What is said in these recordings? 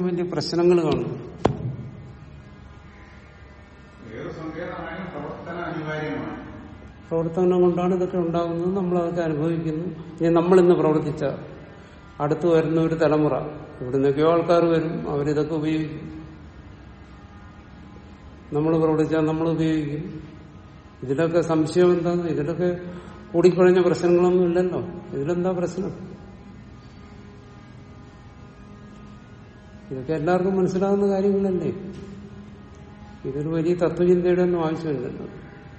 വലിയ പ്രശ്നങ്ങൾ കാണും ഏത് സങ്കേതമായാലും പ്രവർത്തനം അനിവാര്യമാണ് പ്രവർത്തനം കൊണ്ടാണ് ഇതൊക്കെ ഉണ്ടാകുന്നത് നമ്മൾ അതൊക്കെ അനുഭവിക്കുന്നു ഇനി നമ്മളിന്ന് പ്രവർത്തിച്ച അടുത്ത് വരുന്ന ഒരു തലമുറ ഇവിടുന്നൊക്കെയോ ആൾക്കാർ വരും അവരിതൊക്കെ ഉപയോഗിക്കും നമ്മൾ പ്രവർത്തിച്ചാൽ നമ്മൾ ഉപയോഗിക്കും ഇതിലൊക്കെ സംശയം എന്താണ് ഇതിലൊക്കെ കൂടിക്കുഴഞ്ഞ പ്രശ്നങ്ങളൊന്നും ഇല്ലല്ലോ ഇതിലെന്താ പ്രശ്നം ഇതൊക്കെ എല്ലാവർക്കും മനസ്സിലാകുന്ന കാര്യങ്ങളല്ലേ ഇതൊരു വലിയ തത്വചിന്തയുടെ ഒന്നും ആവശ്യമില്ലല്ലോ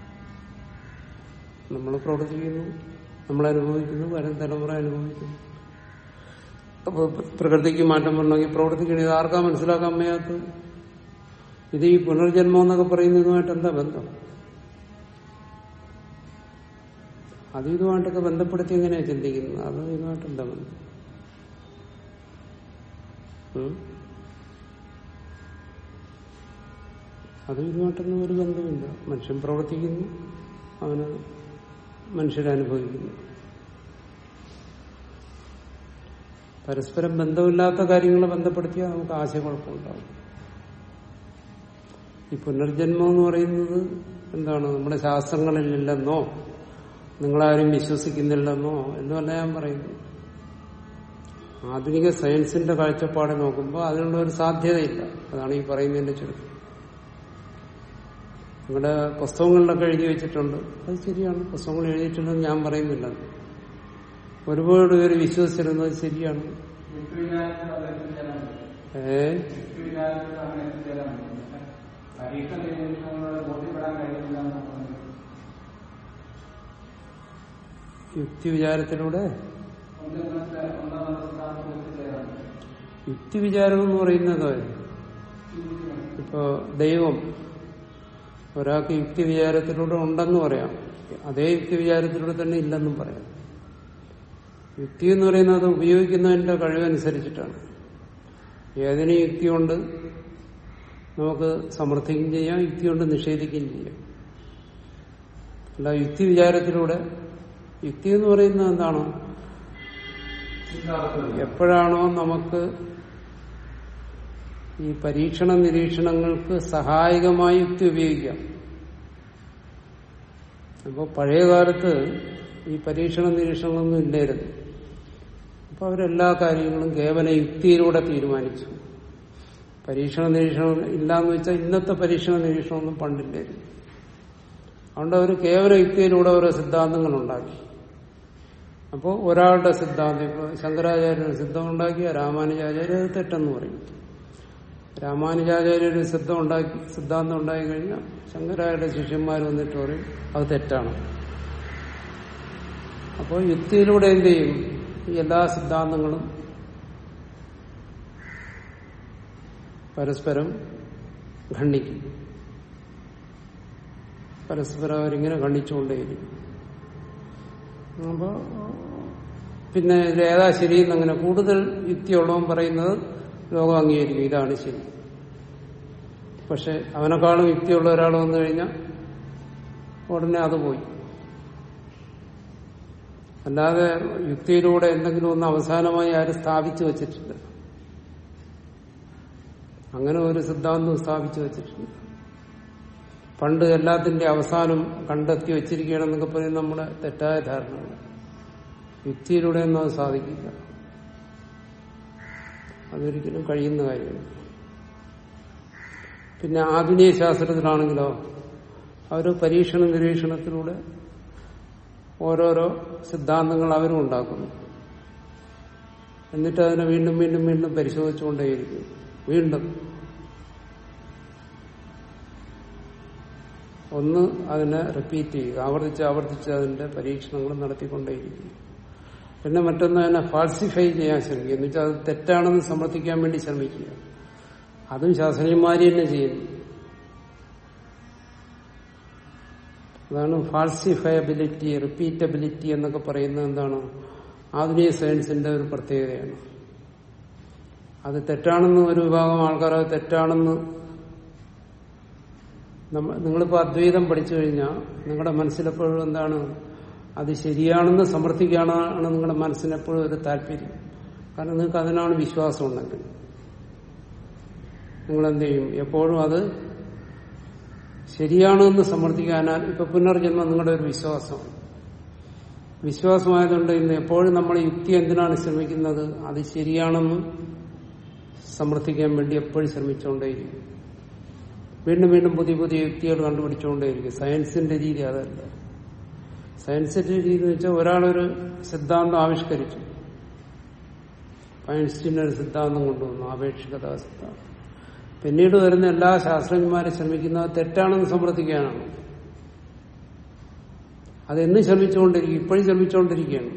നമ്മൾ പ്രവർത്തിക്കുന്നു നമ്മൾ അനുഭവിക്കുന്നു വരും തലമുറ അനുഭവിക്കുന്നു അപ്പൊ പ്രകൃതിക്ക് മാറ്റം വരണമെങ്കിൽ പ്രവർത്തിക്കണം ഇത് ആർക്കാ മനസ്സിലാക്കാൻ വയ്യാത്തത് ഇത് ഈ പുനർജന്മം എന്നൊക്കെ പറയുന്നതുമായിട്ട് എന്താ ബന്ധം അത് ഇതുമായിട്ടൊക്കെ ബന്ധപ്പെടുത്തി എങ്ങനെയാ ചിന്തിക്കുന്നത് അത് ഇതുമായിട്ട് എന്താ ബന്ധം ഉം? അത് ഇതുമായിട്ടൊന്നും ഒരു ബന്ധമില്ല മനുഷ്യൻ പ്രവർത്തിക്കുന്നു അവന് മനുഷ്യരനുഭവിക്കുന്നു പരസ്പരം ബന്ധമില്ലാത്ത കാര്യങ്ങളെ ബന്ധപ്പെടുത്തിയാൽ നമുക്ക് ആശയക്കുഴപ്പമുണ്ടാവും ഈ പുനർജന്മം എന്ന് പറയുന്നത് എന്താണ് നമ്മുടെ ശാസ്ത്രങ്ങളിലില്ലെന്നോ നിങ്ങളാരും വിശ്വസിക്കുന്നില്ലെന്നോ എന്നല്ല ഞാൻ പറയുന്നു ആധുനിക സയൻസിന്റെ കാഴ്ചപ്പാട് നോക്കുമ്പോൾ അതിനുള്ള ഒരു സാധ്യതയില്ല അതാണ് ഈ പറയുന്നതിന്റെ ചുരുക്കം നിങ്ങളുടെ പുസ്തകങ്ങളിലൊക്കെ എഴുതി വെച്ചിട്ടുണ്ട് അത് ശരിയാണ് പുസ്തകങ്ങൾ എഴുതിയിട്ടുണ്ടെന്ന് ഞാൻ പറയുന്നില്ല ഒരുപാട് പേര് വിശ്വസിച്ചിരുന്നത് ശരിയാണ് യുക്തിവിചാരത്തിൽ അത് എത്തിച്ചേരാൻ പറ്റും ഏ യുക്തിവിചാരത്തിൽ അങ്ങനെ എത്തിച്ചേരാൻ പറ്റും പരീക്ഷ നിരീക്ഷണങ്ങളോട് ബോധ്യപ്പെടാൻ കഴിയില്ല എന്ന് പറഞ്ഞു യുക്തി വിചാരത്തിലൂടെ ഒന്നാം ഒന്നാം സിദ്ധാന്തത്തിൽ എത്തിച്ചേരാൻ പറ്റും യുക്തി വിചാരം എന്ന് പറയുന്നത് ഇപ്പോ ദൈവം ഒരാൾക്ക് യുക്തി വിചാരത്തിലൂടെ ഉണ്ടെന്ന് പറയാം അതേ യുക്തി വിചാരത്തിലൂടെ തന്നെ ഇല്ലെന്നും പറയാം യുക്തി എന്ന് പറയുന്നത് ഉപയോഗിക്കുന്നതിന്റെ കഴിവനുസരിച്ചിട്ടാണ് ഏതിന് യുക്തി കൊണ്ട് നമുക്ക് സമർത്ഥിക്കുകയും ചെയ്യാം യുക്തി കൊണ്ട് നിഷേധിക്കുകയും ചെയ്യാം അല്ല യുക്തി വിചാരത്തിലൂടെ യുക്തി എന്ന് പറയുന്നത് എന്താണ് എപ്പോഴാണോ നമുക്ക് ഈ പരീക്ഷണ നിരീക്ഷണങ്ങൾക്ക് സഹായകമായി യുക്തി ഉപയോഗിക്കാം അപ്പോൾ പഴയ കാലത്ത് ഈ പരീക്ഷണ നിരീക്ഷണങ്ങളൊന്നും ഇല്ലായിരുന്നു അപ്പൊ അവരെല്ലാ കാര്യങ്ങളും കേവല യുക്തിയിലൂടെ തീരുമാനിച്ചു പരീക്ഷണ നിരീക്ഷണം ഇല്ലാന്ന് വെച്ചാൽ ഇന്നത്തെ പരീക്ഷണ നിരീക്ഷണമൊന്നും പണ്ടില്ലായിരുന്നു അതുകൊണ്ട് അവർ കേവല യുക്തിയിലൂടെ ഓരോ സിദ്ധാന്തങ്ങൾ ഉണ്ടാക്കി അപ്പോൾ ഒരാളുടെ സിദ്ധാന്തം ഇപ്പോൾ ശങ്കരാചാര്യരുടെ സിദ്ധം ഉണ്ടാക്കിയ രാമാനുജാചാര്യ അത് തെറ്റെന്ന് പറയും രാമാനുജാചാര്യ ഒരു സിദ്ധം ഉണ്ടാക്കി സിദ്ധാന്തം ഉണ്ടാക്കി കഴിഞ്ഞാൽ ശങ്കരാചാര്യ ശിഷ്യന്മാർ വന്നിട്ട് പറയും അത് തെറ്റാണ് അപ്പോൾ യുക്തിയിലൂടെ എന്ത് ചെയ്യും ഈ എല്ലാ സിദ്ധാന്തങ്ങളും പരസ്പരം ഖണ്ഡിക്കും പരസ്പരം അവരിങ്ങനെ ഖണ്ഡിച്ചുകൊണ്ടേയിരിക്കും അപ്പോ പിന്നെ ഇതിൽ ഏതാ ശരിയെന്ന് അങ്ങനെ കൂടുതൽ യുക്തിയുള്ളവൻ പറയുന്നത് ലോകം അംഗീകരിക്കും ഇതാണ് ശരി പക്ഷെ അവനെക്കാളും യുക്തിയുള്ള ഒരാൾ വന്നു കഴിഞ്ഞാൽ ഉടനെ അത് പോയി അല്ലാതെ യുക്തിയിലൂടെ എന്തെങ്കിലും ഒന്ന് അവസാനമായി ആരും സ്ഥാപിച്ചു വച്ചിട്ടില്ല അങ്ങനെ ഒരു സിദ്ധാന്തം സ്ഥാപിച്ചു വച്ചിട്ടുണ്ട് പണ്ട് എല്ലാത്തിന്റെ അവസാനം കണ്ടെത്തി വെച്ചിരിക്കുകയാണെന്നൊക്കെ പറയും നമ്മുടെ തെറ്റായ ധാരണകൾ യുക്തിയിലൂടെ ഒന്നും അത് സാധിക്കില്ല അതൊരിക്കലും കഴിയുന്ന കാര്യമല്ല പിന്നെ ആധുനിക ശാസ്ത്രത്തിലാണെങ്കിലോ അവർ പരീക്ഷണ നിരീക്ഷണത്തിലൂടെ ഓരോരോ സിദ്ധാന്തങ്ങൾ അവരും ഉണ്ടാക്കുന്നു എന്നിട്ട് അതിനെ വീണ്ടും വീണ്ടും വീണ്ടും പരിശോധിച്ചുകൊണ്ടേയിരിക്കും വീണ്ടും ഒന്ന് അതിനെ റിപ്പീറ്റ് ചെയ്യുക ആവർത്തിച്ച് ആവർത്തിച്ച് അതിന്റെ പരീക്ഷണങ്ങൾ നടത്തിക്കൊണ്ടേയിരിക്കും പിന്നെ മറ്റൊന്ന് അതിനെ ഫാൾസിഫൈ ചെയ്യാൻ ശ്രമിക്കുക എന്ന് വെച്ചാൽ അത് തെറ്റാണെന്ന് സമർത്ഥിക്കാൻ വേണ്ടി ശ്രമിക്കുക അതും ശാസ്ത്രീയന്മാര് തന്നെ ചെയ്യുന്നു അതാണ് ഫാൾസിഫയബിലിറ്റി റിപ്പീറ്റബിലിറ്റി എന്നൊക്കെ പറയുന്നത് എന്താണ് ആധുനിക സയൻസിന്റെ ഒരു പ്രത്യേകതയാണ് അത് തെറ്റാണെന്ന് ഒരു വിഭാഗം ആൾക്കാർ അത് തെറ്റാണെന്ന് നമ്മ നിങ്ങളിപ്പോ അദ്വൈതം പഠിച്ചു കഴിഞ്ഞാൽ നിങ്ങളുടെ മനസ്സിലെപ്പോഴും എന്താണ് അത് ശരിയാണെന്ന് സമർത്ഥിക്കാനാണ് നിങ്ങളുടെ മനസ്സിനെപ്പോഴും ഒരു താല്പര്യം കാരണം നിങ്ങൾക്ക് അതിനാണ് വിശ്വാസം ഉണ്ടെങ്കിൽ നിങ്ങൾ എന്ത് ചെയ്യും എപ്പോഴും അത് ശരിയാണെന്ന് സമർത്ഥിക്കാനാൽ ഇപ്പൊ പുനർജന്മം നിങ്ങളുടെ ഒരു വിശ്വാസമാണ് വിശ്വാസമായതുകൊണ്ട് ഇന്ന് എപ്പോഴും നമ്മൾ യുക്തി എന്തിനാണ് ശ്രമിക്കുന്നത് അത് ശരിയാണെന്ന് സമർത്ഥിക്കാൻ വേണ്ടി എപ്പോഴും ശ്രമിച്ചുകൊണ്ടേയിരിക്കും വീണ്ടും വീണ്ടും പുതിയ പുതിയ യുക്തികൾ കണ്ടുപിടിച്ചുകൊണ്ടേയിരിക്കും സയൻസിന്റെ രീതി അതല്ല സയൻസിന്റെ രീതി എന്ന് വെച്ചാൽ ഒരാളൊരു സിദ്ധാന്തം ആവിഷ്കരിച്ചു ഐൻസ്റ്റീൻ ഒരു സിദ്ധാന്തം കൊണ്ടുവന്നു ആപേക്ഷികത സിദ്ധാന്തം പിന്നീട് വരുന്ന എല്ലാ ശാസ്ത്രജ്ഞന്മാരും ശ്രമിക്കുന്നത് തെറ്റാണെന്ന് സമർത്ഥിക്കാനാണ് അതെന്നും ശ്രമിച്ചുകൊണ്ടിരിക്കും ഇപ്പോഴും ശ്രമിച്ചുകൊണ്ടിരിക്കുകയാണ്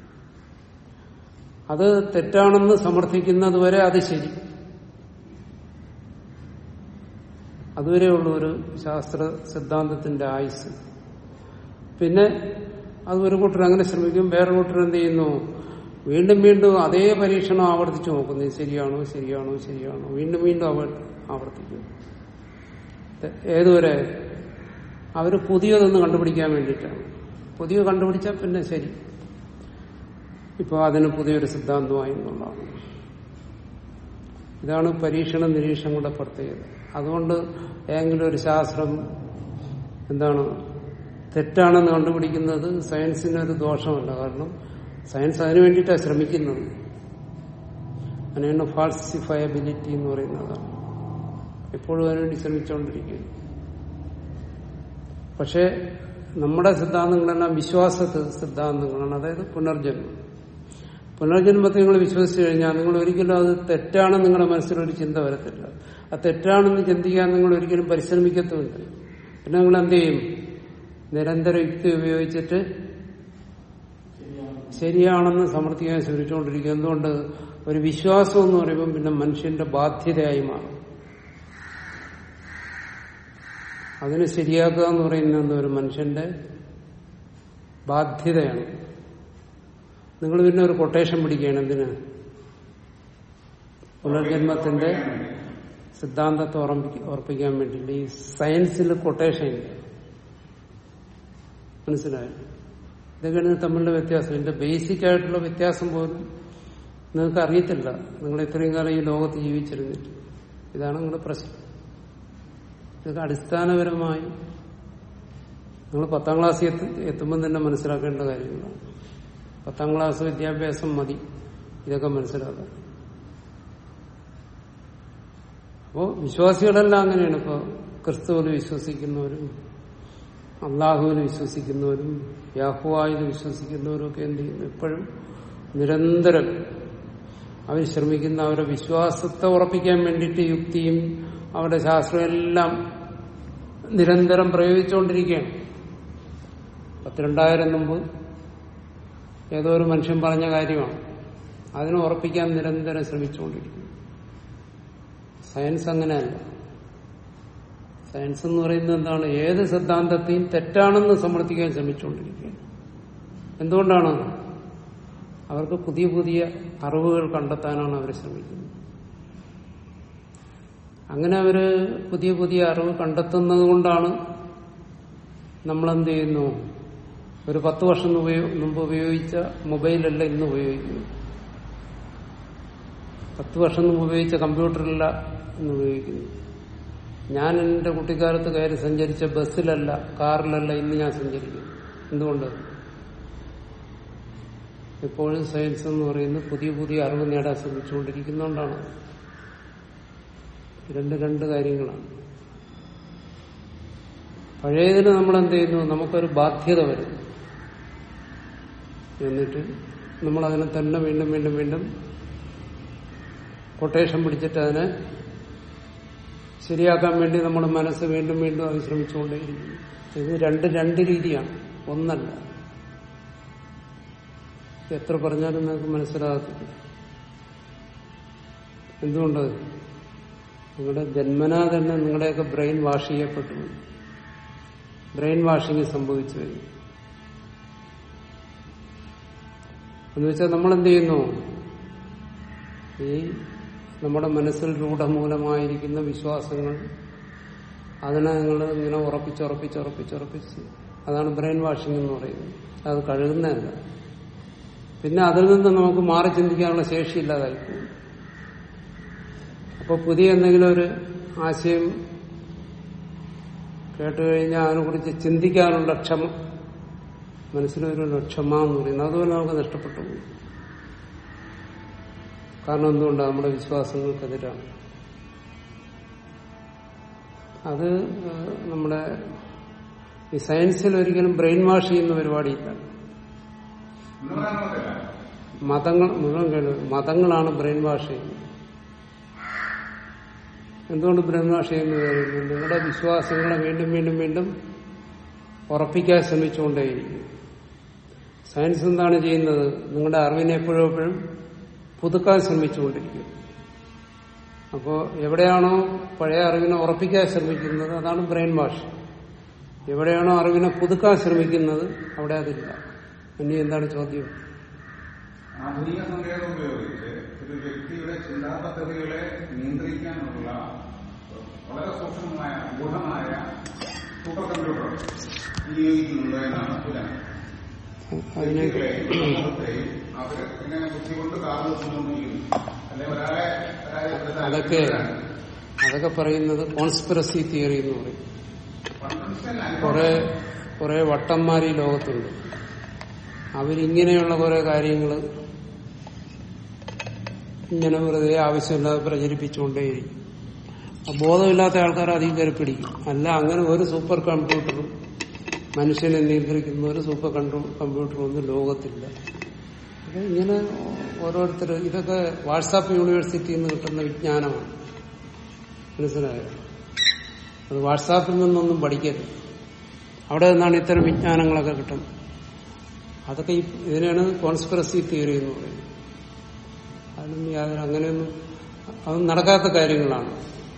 അത് തെറ്റാണെന്ന് സമർത്ഥിക്കുന്നത് വരെ അത് ശരി അതുവരെയുള്ള ഒരു ശാസ്ത്ര സിദ്ധാന്തത്തിന്റെ ആയുസ് പിന്നെ അത് ഒരു കൂട്ടർ അങ്ങനെ ശ്രമിക്കും വേറെ കൂട്ടർ എന്ത് ചെയ്യുന്നു വീണ്ടും വീണ്ടും അതേ പരീക്ഷണം ആവർത്തിച്ചു നോക്കുന്നു ഇത് ശരിയാണോ ശരിയാണോ ശരിയാണോ വീണ്ടും വീണ്ടും അവർ ആവർത്തിക്കും തെ- ഏതുവരെ അവര് പുതിയതൊന്ന് കണ്ടുപിടിക്കാൻ വേണ്ടിയിട്ടാണ് പുതിയ കണ്ടുപിടിച്ചാൽ പിന്നെ ശരി ഇപ്പൊ അതിന് പുതിയൊരു സിദ്ധാന്തമായി എന്നുള്ളതാണ് ഇതാണ് പരീക്ഷണ നിരീക്ഷണങ്ങളുടെ പ്രത്യേകത അതുകൊണ്ട് ഏതെങ്കിലും ഒരു ശാസ്ത്രം എന്താണ് തെറ്റാണെന്ന് കണ്ടുപിടിക്കുന്നത് സയൻസിനൊരു ദോഷമല്ല കാരണം സയൻസ് അതിനു വേണ്ടിയിട്ടാണ് ശ്രമിക്കുന്നത് അതിനാണ് ഫാൾസിഫയബിലിറ്റി എന്ന് പറയുന്നതാണ് എപ്പോഴും അതിനുവേണ്ടി ശ്രമിച്ചുകൊണ്ടിരിക്കുക പക്ഷെ നമ്മുടെ സിദ്ധാന്തങ്ങളെല്ലാം വിശ്വാസ സിദ്ധാന്തങ്ങളാണ് അതായത് പുനർജന്മം പുനർജന്മത്തെ നിങ്ങൾ വിശ്വസിച്ചു കഴിഞ്ഞാൽ നിങ്ങൾ ഒരിക്കലും അത് തെറ്റാണെന്ന് നിങ്ങളുടെ മനസ്സിലൊരു ചിന്ത വരത്തില്ല അത് തെറ്റാണെന്ന് ചിന്തിക്കാൻ നിങ്ങൾ ഒരിക്കലും പരിശ്രമിക്കത്തുമില്ല പിന്നെ നിങ്ങൾ എന്ത് ചെയ്യും നിരന്തര യുക്തി ഉപയോഗിച്ചിട്ട് ശരിയാണെന്ന് സമർത്ഥിക്കാൻ ശ്രമിച്ചുകൊണ്ടിരിക്കും എന്തുകൊണ്ട് ഒരു വിശ്വാസം എന്ന് പറയുമ്പോൾ പിന്നെ മനുഷ്യന്റെ ബാധ്യതയായി മാറും അതിന് ശരിയാക്കുക എന്ന് പറയുന്നത് ഒരു മനുഷ്യന്റെ ബാധ്യതയാണ് നിങ്ങൾ പിന്നെ ഒരു കൊട്ടേഷൻ പിടിക്കുകയാണ് എന്തിന് പുനർജന്മത്തിന്റെ സിദ്ധാന്തത്തെ ഉറപ്പിക്ക- ഉറപ്പിക്കാൻ വേണ്ടിയിട്ട് ഈ സയൻസിൽ കൊട്ടേഷൻ ഇല്ല മനസ്സിലായോ ഇതൊക്കെയാണ് ഇത് തമ്മിലുള്ള വ്യത്യാസം ഇതിന്റെ ബേസിക് ആയിട്ടുള്ള വ്യത്യാസം പോലും നിങ്ങൾക്ക് അറിയത്തില്ല നിങ്ങൾ ഇത്രയും കാലം ഈ ലോകത്ത് ജീവിച്ചിരുന്നിട്ട് ഇതാണ് നിങ്ങളുടെ പ്രശ്നം ഇതൊക്കെ അടിസ്ഥാനപരമായി നിങ്ങൾ പത്താം ക്ലാസ്സിൽ എത്തി എത്തുമ്പോൾ തന്നെ മനസ്സിലാക്കേണ്ട കാര്യങ്ങളാണ് പത്താം ക്ലാസ് വിദ്യാഭ്യാസം മതി ഇതൊക്കെ മനസ്സിലാക്കാൻ അപ്പോ വിശ്വാസികളെല്ലാം അങ്ങനെയാണ് ഇപ്പോ ക്രിസ്തുവിൽ വിശ്വസിക്കുന്നവരും അള്ളാഹുവിൽ വിശ്വസിക്കുന്നവരും യാഹുവായിൽ വിശ്വസിക്കുന്നവരും ഒക്കെ എന്ത് ചെയ്യുന്നു എപ്പോഴും നിരന്തരം അവർ ശ്രമിക്കുന്ന അവരുടെ വിശ്വാസത്തെ ഉറപ്പിക്കാൻ വേണ്ടിയിട്ട് യുക്തിയും അവരുടെ ശാസ്ത്രം എല്ലാം നിരന്തരം പ്രയോഗിച്ചുകൊണ്ടിരിക്കുകയാണ് പത്തിരണ്ടായിരം മുമ്പ് ഏതോ ഒരു മനുഷ്യൻ പറഞ്ഞ കാര്യമാണ് അതിനെ ഉറപ്പിക്കാൻ നിരന്തരം ശ്രമിച്ചുകൊണ്ടിരിക്കുന്നു സയൻസ് അങ്ങനെയല്ല സയൻസ് എന്ന് പറയുന്നത് എന്താണ് ഏത് സിദ്ധാന്തത്തെയും തെറ്റാണെന്ന് സമർത്ഥിക്കാൻ ശ്രമിച്ചുകൊണ്ടിരിക്കുകയാണ് എന്തുകൊണ്ടാണ് അവർക്ക് പുതിയ പുതിയ അറിവുകൾ കണ്ടെത്താനാണ് അവർ ശ്രമിക്കുന്നത് അങ്ങനെ അവര് പുതിയ പുതിയ അറിവ് കണ്ടെത്തുന്നത് കൊണ്ടാണ് നമ്മളെന്ത് ചെയ്യുന്നു ഒരു പത്ത് വർഷം ഉപയോ- മുമ്പ് ഉപയോഗിച്ച മൊബൈലല്ല ഇന്ന് ഉപയോഗിക്കുന്നു പത്ത് വർഷം മുമ്പ് ഉപയോഗിച്ച കമ്പ്യൂട്ടറല്ല ഇന്ന് ഉപയോഗിക്കുന്നു ഞാൻ എന്റെ കുട്ടിക്കാലത്ത് കയറി സഞ്ചരിച്ച ബസ്സിലല്ല കാറിലല്ല ഇന്ന് ഞാൻ സഞ്ചരിക്കുന്നു എന്തുകൊണ്ട് എപ്പോഴും സയൻസ് എന്ന് പറയുന്നത് പുതിയ പുതിയ അറിവ് നേടാൻ ശ്രമിച്ചുകൊണ്ടിരിക്കുന്നതുകൊണ്ടാണ് രണ്ട് രണ്ട് കാര്യങ്ങളാണ് പഴയതിന് നമ്മൾ എന്ത് ചെയ്യുന്നു നമുക്കൊരു ബാധ്യത വരും എന്നിട്ട് നമ്മൾ അതിനെ തന്നെ വീണ്ടും വീണ്ടും വീണ്ടും കൊട്ടേഷൻ പിടിച്ചിട്ട് അതിനെ ശരിയാക്കാൻ വേണ്ടി നമ്മുടെ മനസ്സ് വീണ്ടും വീണ്ടും അത് ശ്രമിച്ചുകൊണ്ടേയിരിക്കും ഇത് രണ്ട് രണ്ട് രീതിയാണ് ഒന്നല്ല എത്ര പറഞ്ഞാലും നിങ്ങൾക്ക് മനസ്സിലാകത്തില്ല എന്തുകൊണ്ട് നിങ്ങളുടെ ജന്മനാ തന്നെ നിങ്ങളുടെയൊക്കെ ബ്രെയിൻ വാഷ് ചെയ്യപ്പെട്ടു ബ്രെയിൻ വാഷിങ് സംഭവിച്ചു കഴിഞ്ഞു എന്ന് വെച്ചാൽ നമ്മൾ എന്ത് ചെയ്യുന്നു ഈ നമ്മുടെ മനസ്സിൽ രൂഢമൂലമായിരിക്കുന്ന വിശ്വാസങ്ങൾ അതിനെ നിങ്ങൾ ഇങ്ങനെ ഉറപ്പിച്ച് ഉറപ്പിച്ച് ഉറപ്പിച്ച് ഉറപ്പിച്ച് അതാണ് ബ്രെയിൻ വാഷിംഗ് എന്ന് പറയുന്നത് അത് കഴുകുന്നതല്ല പിന്നെ അതിൽ നിന്ന് നമുക്ക് മാറി ചിന്തിക്കാനുള്ള ശേഷി ഇല്ലാതായി പോകും അപ്പോൾ പുതിയ എന്തെങ്കിലും ഒരു ആശയം കേട്ട് കഴിഞ്ഞാൽ അതിനെക്കുറിച്ച് ചിന്തിക്കാനുള്ള ക്ഷമ മനസ്സിലൊരു ക്ഷമ എന്ന് പറയുന്നത് അതുപോലെ നമുക്ക് നഷ്ടപ്പെട്ടു പോകും കാരണം എന്തുകൊണ്ടാണ് നമ്മുടെ വിശ്വാസങ്ങൾക്കെതിരാണ് അത് ഏഹ്, നമ്മുടെ ഈ സയൻസിൽ ഒരിക്കലും ബ്രെയിൻ വാഷ് ചെയ്യുന്ന പരിപാടിയില്ല എന്ന് പറയാൻ മതങ്ങൾ മുഴുവൻ കേൾവി മതങ്ങളാണ് ബ്രെയിൻ വാഷ് ചെയ്യുന്നത് എന്തുകൊണ്ട് ബ്രെയിൻ വാഷ് ചെയ്യുന്നത് കഴിയുന്നു നിങ്ങളുടെ വിശ്വാസങ്ങളെ വീണ്ടും വീണ്ടും വീണ്ടും ഉറപ്പിക്കാൻ ശ്രമിച്ചുകൊണ്ടേയിരിക്കും സയൻസ് എന്താണ് ചെയ്യുന്നത് നിങ്ങളുടെ അറിവിനെ എപ്പോഴും എപ്പോഴും പുതുക്കാൻ ശ്രമിച്ചുകൊണ്ടിരിക്കും അപ്പോൾ എവിടെയാണോ പഴയ അറിവിനെ ഉറപ്പിക്കാൻ ശ്രമിക്കുന്നത് അതാണ് ബ്രെയിൻ വാഷ് എവിടെയാണോ അറിവിനെ പുതുക്കാൻ ശ്രമിക്കുന്നത് അവിടെ അതില്ല ഇനി എന്താണ് ചോദ്യം ആധുനിക സങ്കേതം ഉപയോഗിച്ച് ഒരു വ്യക്തിയുടെ ചിന്താ പദ്ധതികളെ നിയന്ത്രിക്കാനുള്ള വളരെ സൂക്ഷ്മമായ ഗൂഢമായ സൂപ്പർ കമ്പ്യൂട്ടർ വിനിയോഗിക്കുന്നുണ്ട് എന്നാണ് പുരാൻ അതിനെ വ്യക്തികളെയും സമൂഹത്തെയും അവർ ഇങ്ങനെ ബുദ്ധി കൊണ്ട് കാർന്നു കൊണ്ടുവന്നിരിക്കുന്നു അല്ലെ ഒരാളെ പരാജയപ്പെടുത്താൻ അതൊക്കെ അതൊക്കെ പറയുന്നത് കോൺസ്പിറസി തിയറി എന്ന് പറയും ഫണ്ടമെന്റൽ അനുഭവം കുറെ കുറെ വട്ടന്മാർ ഈ ലോകത്തുണ്ട് അവരിങ്ങനെയുള്ള കുറെ കാര്യങ്ങൾ ഇങ്ങനെ വെറുതെ ആവശ്യമില്ലാതെ പ്രചരിപ്പിച്ചുകൊണ്ടേയിരിക്കും ആ ബോധമില്ലാത്ത ആൾക്കാർ അധികം കയറി പിടിക്കും അല്ല അങ്ങനെ ഒരു സൂപ്പർ കമ്പ്യൂട്ടറും മനുഷ്യനെ നിയന്ത്രിക്കുന്ന ഒരു സൂപ്പർ കൺട്രോ കമ്പ്യൂട്ടറും ഒന്നും ലോകത്തില്ല അപ്പൊ ഇങ്ങനെ ഓരോരുത്തർ ഇതൊക്കെ വാട്സാപ്പ് യൂണിവേഴ്സിറ്റിയിൽ നിന്ന് കിട്ടുന്ന വിജ്ഞാനമാണ് മനസ്സിലായോ അത് വാട്സാപ്പിൽ നിന്നൊന്നും പഠിക്കരുത് അവിടെ നിന്നാണ് ഇത്തരം വിജ്ഞാനങ്ങളൊക്കെ കിട്ടുന്നത് അതൊക്കെ ഈ ഇതിനാണ് കോൺസ്പിറസി തിയറി എന്ന് പറയുന്നത് അതിനൊന്നും യാതൊരു അങ്ങനെയൊന്നും അത് നടക്കാത്ത കാര്യങ്ങളാണ്